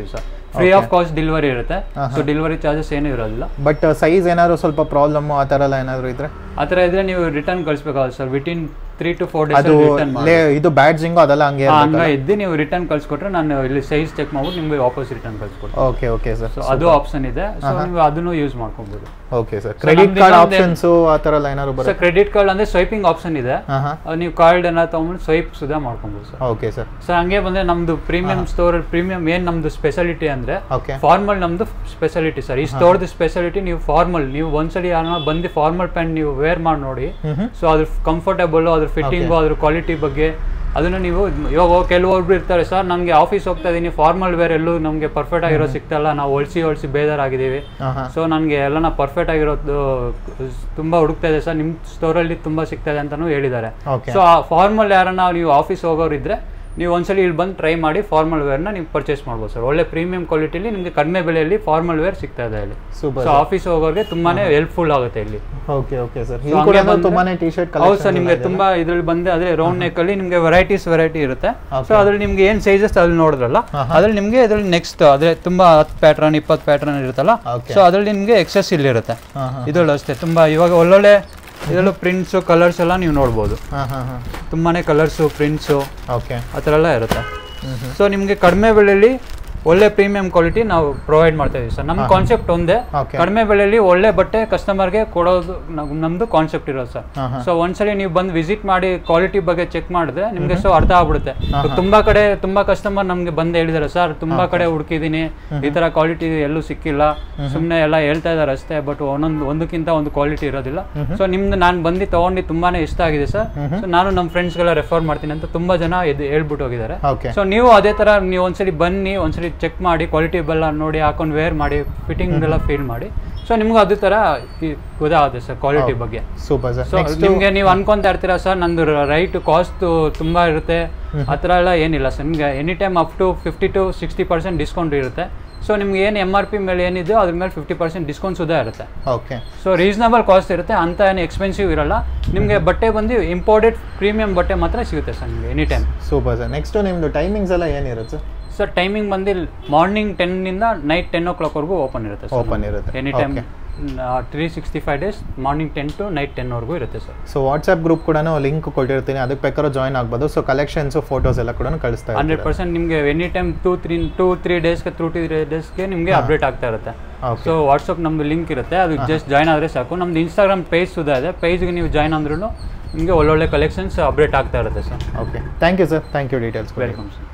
free of cost delivery ಇರುತ್ತೆ ಸೊ ಡೆಲಿವರಿ ಚಾರ್ಜಸ್ ಏನೂ ಇರೋದಿಲ್ಲ ಬಟ್ ಸೈಜ್ ಏನಾದ್ರು ಸ್ವಲ್ಪ ಪ್ರಾಬ್ಲಮ್ ಆ ಥರ ಎಲ್ಲ ಏನಾದ್ರು ಇದ್ರೆ ಆ ಥರ ಇದ್ರೆ ನೀವು ರಿಟರ್ನ್ ಕಳಿಸ್ಬೇಕಾಗುತ್ತೆ sir within three to four days ಅದು ರಿಟರ್ನ್ ಲೇ ಇದು ಬ್ಯಾಡ್ಜಿಂಗು ಅದೆಲ್ಲ ಹಂಗೆ ಹಂಗ ಇದ್ದು ನೀವು ರಿಟರ್ನ್ ಕಳ್ಸಿಕೊಟ್ರೆ ನಾನು ಇಲ್ಲಿ ಸೈಜ್ ಚೆಕ್ ಮಾಡ್ಬಿಟ್ಟು ನಿಮಗೆ ವಾಪಸ್ ರಿಟರ್ನ್ ಕಳ್ಸಿಕೊಡ್ತೀನಿ ಓಕೆ ಓಕೆ ಸರ್ ಸೊ ಅದು ಆಪ್ಷನ್ ಇದೆ ಸೊ ನೀವು ಅದನ್ನು ಯೂಸ್ ಮಾಡ್ಕೊಬೋದು okay sir credit card options ಆ ಥರ ಎಲ್ಲ ಏನಾದ್ರು ಬರುತ್ತೆ ಸರ್ ಕ್ರೆಡಿಟ್ ಕಾರ್ಡ್ ಅಂದ್ರೆ ಸ್ವೈಪಿಂಗ್ ಆಪ್ಷನ್ ಇದೆ ಹಾಂ ಹಾಂ ಅದು ನೀವು ಕಾರ್ಡ್ ಏನಾದ್ರು ತಗೊಂಡ್ಬಿಟ್ಟು ಸ್ವೈಪ್ ಸುಧಾ ಮಾಡ್ಕೊಬೋದು ಸರ್ ಓಕೆ ಸರ್ ಸೊ ಹಂಗೆ ಬಂದ್ರೆ ನಮ್ದು ಪ್ರೀಮಿಯಂ ಸ್ಟೋರ್ ಪ್ರೀಮಿಯಂ ಏನ್ ನಮ್ದು ಸ್ಪೆಷಾಲಿಟಿ ಅಂದ್ರೆ ಓಕೆ ಫಾರ್ಮಲ್ ನಮ್ದು ಸ್ಪೆಷಾಲಿಟಿ ಸರ್ ಈ ಸ್ಟೋರ್ದು ಸ್ಪೆಷಾಲಿಟಿ ನೀವು ಫಾರ್ಮಲ್ ನೀವು ಒಂದ್ಸಲಿ ಯಾರನ್ನ ಬಂದು ಫಾರ್ಮಲ್ ಪ್ಯಾಂಟ್ ನೀವು ವೇರ್ ಮಾಡಿ ನೋಡಿ ಸೊ ಅದ್ರ ಕಂಫರ್ಟೇಬಲ್ ಅದ್ರ ಫಿಟ್ಟಿಂಗು ಅದ್ರ ಕ್ವಾಲಿಟಿ ಬಗ್ಗೆ ಅದನ್ನ ನೀವು ಇವಾಗ ಕೆಲವೊಬ್ರು ಇರ್ತಾರೆ ಸರ್ ನಮಗೆ ಆಫೀಸ್ ಹೋಗ್ತಾ ಇದೀನಿ ಫಾರ್ಮಲ್ ವೇರ್ ಎಲ್ಲೂ ನಮಗೆ ಪರ್ಫೆಕ್ಟ್ ಆಗಿರೋ ಸಿಗ್ತಲ್ಲ ನಾವು ಹೊಳ್ಸಿ ಹೊಳ್ಸಿ ಬೇಜಾರಾಗಿದ್ದೀವಿ ಹಾಂ ಹಾಂ ಸೊ ನನಗೆ ಎಲ್ಲನ ಪರ್ಫೆಕ್ಟ್ ಆಗಿರೋದು ತುಂಬ ಹುಡುಕ್ತಾ ಇದೆ ಸರ್ ನಿಮ್ಮ ಸ್ಟೋರಲ್ಲಿ ತುಂಬ ಸಿಗ್ತಾ ಇದೆ ಅಂತಲೂ ಹೇಳಿದ್ದಾರೆ ಓಕೆ ಸೊ ಆ ಫಾರ್ಮಲ್ ಯಾರನ್ನ ನೀವು ಆಫೀಸ್ ಹೋಗೋರು ಇದ್ರೆ ನೀವು ಒಂದ್ಸಲಿ ಇಲ್ಲಿ ಬಂದು ಟ್ರೈ ಮಾಡಿ ಫಾರ್ಮಲ್ ವೇರ್ನ ನೀವು ಪರ್ಚೇಸ್ ಮಾಡ್ಬೋದು ಸರ್ ಒಳ್ಳೆ ಪ್ರೀಮಿಯಂ ಕ್ವಾಲಿಟಿಲಿ ನಿಮಗೆ ಕಡಿಮೆ ಬೆಲೆಯಲ್ಲಿ ಫಾರ್ಮಲ್ ವೇರ್ ಸಿಗ್ತಾ ಇದೆ ಇಲ್ಲಿ ಸೂಪರ್ ಸೊ ಆಫೀಸ್ ಹೋಗೋರಿಗೆ ತುಂಬಾನೇ ಹೆಲ್ಪ್ಫುಲ್ ಆಗುತ್ತೆ ಇಲ್ಲಿ ಓಕೆ ಓಕೆ ಸರ್ So ಇಲ್ಲಿ ಕೂಡ ಹಂಗೆ ಬಂದ್ರೆ- ತುಂಬಾನೇ ಟಿ ಶರ್ಟ್ ಹೌದು ಸರ್ ನಿಮಗೆ ತುಂಬಾ ಇದ್ರಲ್ಲಿ ಬಂದೆ ಅದೇ ರೌಂಡ್ ನೆಕ್ ಅಲ್ಲಿ ನಿಮಗೆ ವೆರೈಟೀಸ್ ವೆರೈಟಿ ಇರುತ್ತೆ ಸೊ ಅದ್ರಲ್ಲಿ ನಿಮ್ಗೆ ಏನ್ ಸೈಜಸ್ ಅಲ್ಲಿ ನೋಡಿದ್ರಲ್ಲ ಅದ್ರಲ್ಲಿ ನಿಮ್ಗೆ ಇದ್ರಲ್ಲಿ ನೆಕ್ಸ್ಟ್ ಅದೇ ತುಂಬಾ ಹತ್ತು ಪ್ಯಾಟ್ರನ್ ಇಪ್ಪತ್ತು ಪ್ಯಾಟ್ರನ್ ಇರುತ್ತಲ್ಲ Okay. ಸೊ ಅದ್ರಲ್ಲಿ ನಿಮ್ಗೆ ಎಕ್ಸಸ್ ಇಲ್ಲಿ ಇರುತ್ತೆ ಹಾಂ ಹಾಂ ಇದ್ರಲ್ಲೂ ಅಷ್ಟೇ ತುಂಬಾ ಇವಾಗ ಒಳ್ಳೊಳ್ಳೆ ಇದರಲ್ಲೂ ಪ್ರಿಂಟ್ಸು ಕಲರ್ಸ್ ಎಲ್ಲ ನೀವು ನೋಡ್ಬೋದು ಹಾಂ ಹಾಂ ಹಾಂ ತುಂಬಾನೇ ಕಲರ್ಸು ಪ್ರಿಂಟ್ಸು ಓಕೆ ಆ ಥರ ಎಲ್ಲ ಇರುತ್ತೆ ಸೊ ನಿಮಗೆ ಕಡಿಮೆ ಬೆಲೆಯಲ್ಲಿ ಒಳ್ಳೆ ಪ್ರೀಮಿಯಂ ಕ್ವಾಲಿಟಿ ನಾವು ಪ್ರೊವೈಡ್ ಮಾಡ್ತಾ ಇದೀವಿ ಸರ್ ನಮ್ಮ ಕಾನ್ಸೆಪ್ಟ್ ಒಂದೇ Okay. ಕಡಿಮೆ ಬೆಲೆಯಲ್ಲಿ ಒಳ್ಳೆ ಬಟ್ಟೆ ಕಸ್ಟಮರ್ಗೆ ಕೊಡೋದು ನಮ್- ನಮ್ದು ಕಾನ್ಸೆಪ್ಟ್ ಇರೋದು ಸರ್ ಹಾಂ ಹಾಂ ಸೊ ಒಂದ್ಸಲಿ ನೀವು ಬಂದು ವಿಸಿಟ್ ಮಾಡಿ ಕ್ವಾಲಿಟಿ ಬಗ್ಗೆ ಚೆಕ್ ಮಾಡಿದ್ರೆ ನಿಮಗೆ ಸೊ ಅರ್ಥ ಆಗ್ಬಿಡುತ್ತೆ ಇವಾಗ ತುಂಬಾ ಕಡೆ ತುಂಬಾ ಕಸ್ಟಮರ್ ನಮ್ಗೆ ಬಂದು ಹೇಳಿದಾರೆ ಸರ್ ತುಂಬಾ ಕಡೆ ಹುಡುಕಿದೀನಿ ಈ ತರ ಕ್ವಾಲಿಟಿ ಎಲ್ಲೂ ಸಿಕ್ಕಿಲ್ಲ ಸುಮ್ಮನೆ ಎಲ್ಲ ಹೇಳ್ತಾ ಇದಾರೆ ಅಷ್ಟೇ ಬಟ್ ಒಂದೊಂದು ಒಂದಕ್ಕಿಂತ ಒಂದು ಕ್ವಾಲಿಟಿ ಇರೋದಿಲ್ಲ ಸೊ ನಿಮ್ದು ನಾನು ಬಂದು ತಗೊಂಡು ತುಂಬಾನೇ ಇಷ್ಟ ಆಗಿದೆ ಸರ್ ಸೊ ನಾನು ನಮ್ಮ ಫ್ರೆಂಡ್ಸ್ಗೆಲ್ಲ ರೆಫರ್ ಮಾಡ್ತೀನಿ ಅಂತ ತುಂಬಾ ಜನ ಇದು ಹೇಳ್ಬಿಟ್ಟು ಹೋಗಿದ್ದಾರೆ ಓಕೆ ಸೊ ನೀವು ಅದೇ ತರ ನೀವು ಒಂದ್ಸಲಿ ಬನ್ನಿ ಒಂದ್ಸಲಿ ಚೆಕ್ ಮಾಡಿ ಕ್ವಾಲಿಟಿ ಬೆಲ್ಲ ನೋಡಿ ಹಾಕೊಂಡು ವೇರ್ ಮಾಡಿ ಫಿಟ್ಟಿಂಗ್ ಎಲ್ಲ ಫೀಲ್ ಮಾಡಿ ಸೊ ನಿಮ್ಗೂ ಅದೇ ತರ ಈ- ಗೊತ್ತಾಗುತ್ತೆ ಸರ್ ಕ್ವಾಲಿಟಿ ಬಗ್ಗೆ ಸೂಪರ್ ಸರ್ ಸೊ ನಿಮ್ಗೆ ನೀವು ಅನ್ಕೊಂತಾ ಇರ್ತೀರಾ ಸರ್ ನಂದು ರೈಟ್ ಕಾಸ್ಟ್ ತುಂಬಾ ಇರುತ್ತೆ ಆ ಥರ ಎಲ್ಲ ಏನಿಲ್ಲ ಸರ್ ನಿಮ್ಗೆ any time up to fifty to sixty percent discount ಇರುತ್ತೆ ಸೊ ನಿಮ್ಗೆ ಏನು ಎಮ್ ಆರ್ ಪಿ ಮೇಲೆ ಏನಿದೆ ಅದ್ರ ಮೇಲೆ ಫಿಫ್ಟಿ ಪರ್ಸೆಂಟ್ ಡಿಸ್ಕೌಂಟ್ ಸುಧಾ ಇರುತ್ತೆ ಓಕೆ ಸೊ ರೀಸನಬಲ್ ಕಾಸ್ಟ್ ಇರುತ್ತೆ ಅಂತ ಏನು ಎಕ್ಸ್ಪೆನ್ಸಿವ್ ಇರಲ್ಲ ನಿಮಗೆ ಬಟ್ಟೆ ಬಂದು ಇಂಪೋರ್ಟೆಡ್ ಪ್ರೀಮಿಯಂ ಬಟ್ಟೆ ಮಾತ್ರ ಸಿಗುತ್ತೆ ಸರ್ ನಿಮಗೆ any time super sir next ನಿಮ್ದು ಟೈಮಿಂಗ್ಸ್ ಎಲ್ಲ ಏನಿರುತ್ತೆ ಸರ್ ಸರ್ ಟೈಮಿಂಗ್ ಬಂದು ಮಾರ್ನಿಂಗ್ ಟೆನ್ನಿಂದ ನೈಟ್ ಟೆನ್ ಓ ಕ್ಲಾಕ್ವರೆಗೂ ಓಪನ್ ಇರುತ್ತೆ ಸರ್ ಓಪನ್ ಇರುತ್ತೆ any time three sixty five days morning ten to night ಟೆನ್ವರೆಗೂ ಇರುತ್ತೆ ಸರ್ ಸೊ ವಾಟ್ಸ್ಆಪ್ ಗ್ರೂಪ್ ಕೂಡ ಲಿಂಕ್ ಕೊಟ್ಟಿರ್ತೀನಿ ಅದಕ್ಕೆ ಬೇಕಾದ್ರೂ ಜಾಯ್ನ್ ಆಗ್ಬೋದು ಸೊ ಕಲೆಕ್ಷನ್ಸು ಫೋಟೋಸ್ ಎಲ್ಲ ಕೂಡ ಕಳಿಸ್ತಾ ಹಂಡ್ರೆಡ್ ಇರ್ತೀರಾ ಪರ್ಸೆಂಟ್ ನಿಮಗೆ any time two three two three ಡೇಸ್ಗೆ ಟೂ ತ್ರೀ ಡೇಸ್ಗೆ ನಿಮಗೆ ಅಪ್ಡೇಟ್ ಆಗ್ತಾ ಇರುತ್ತೆ ಓಕೆ ಸೊ ವಾಟ್ಸಪ್ ನಮ್ದು ಲಿಂಕ್ ಇರುತ್ತೆ ಅದು ಜಸ್ಟ್ ಜಾಯ್ನ್ ಆದರೆ ಸಾಕು ನಮ್ದು ಇನ್ಸ್ಟಾಗ್ರಾಮ್ ಪೇಜ್ ಸುಧಾ ಇದೆ ಪೇಜ್ಗೆ ನೀವು ಜಾಯ್ನ್ ಅಂದ್ರೂ ನಿಮಗೆ ಒಳ್ಳೊಳ್ಳೆ ಕಲೆಕ್ಷನ್ಸ್ ಅಪ್ಡೇಟ್ ಆಗ್ತಾ ಇರುತ್ತೆ sir okay thank you sir thank you details welcome sir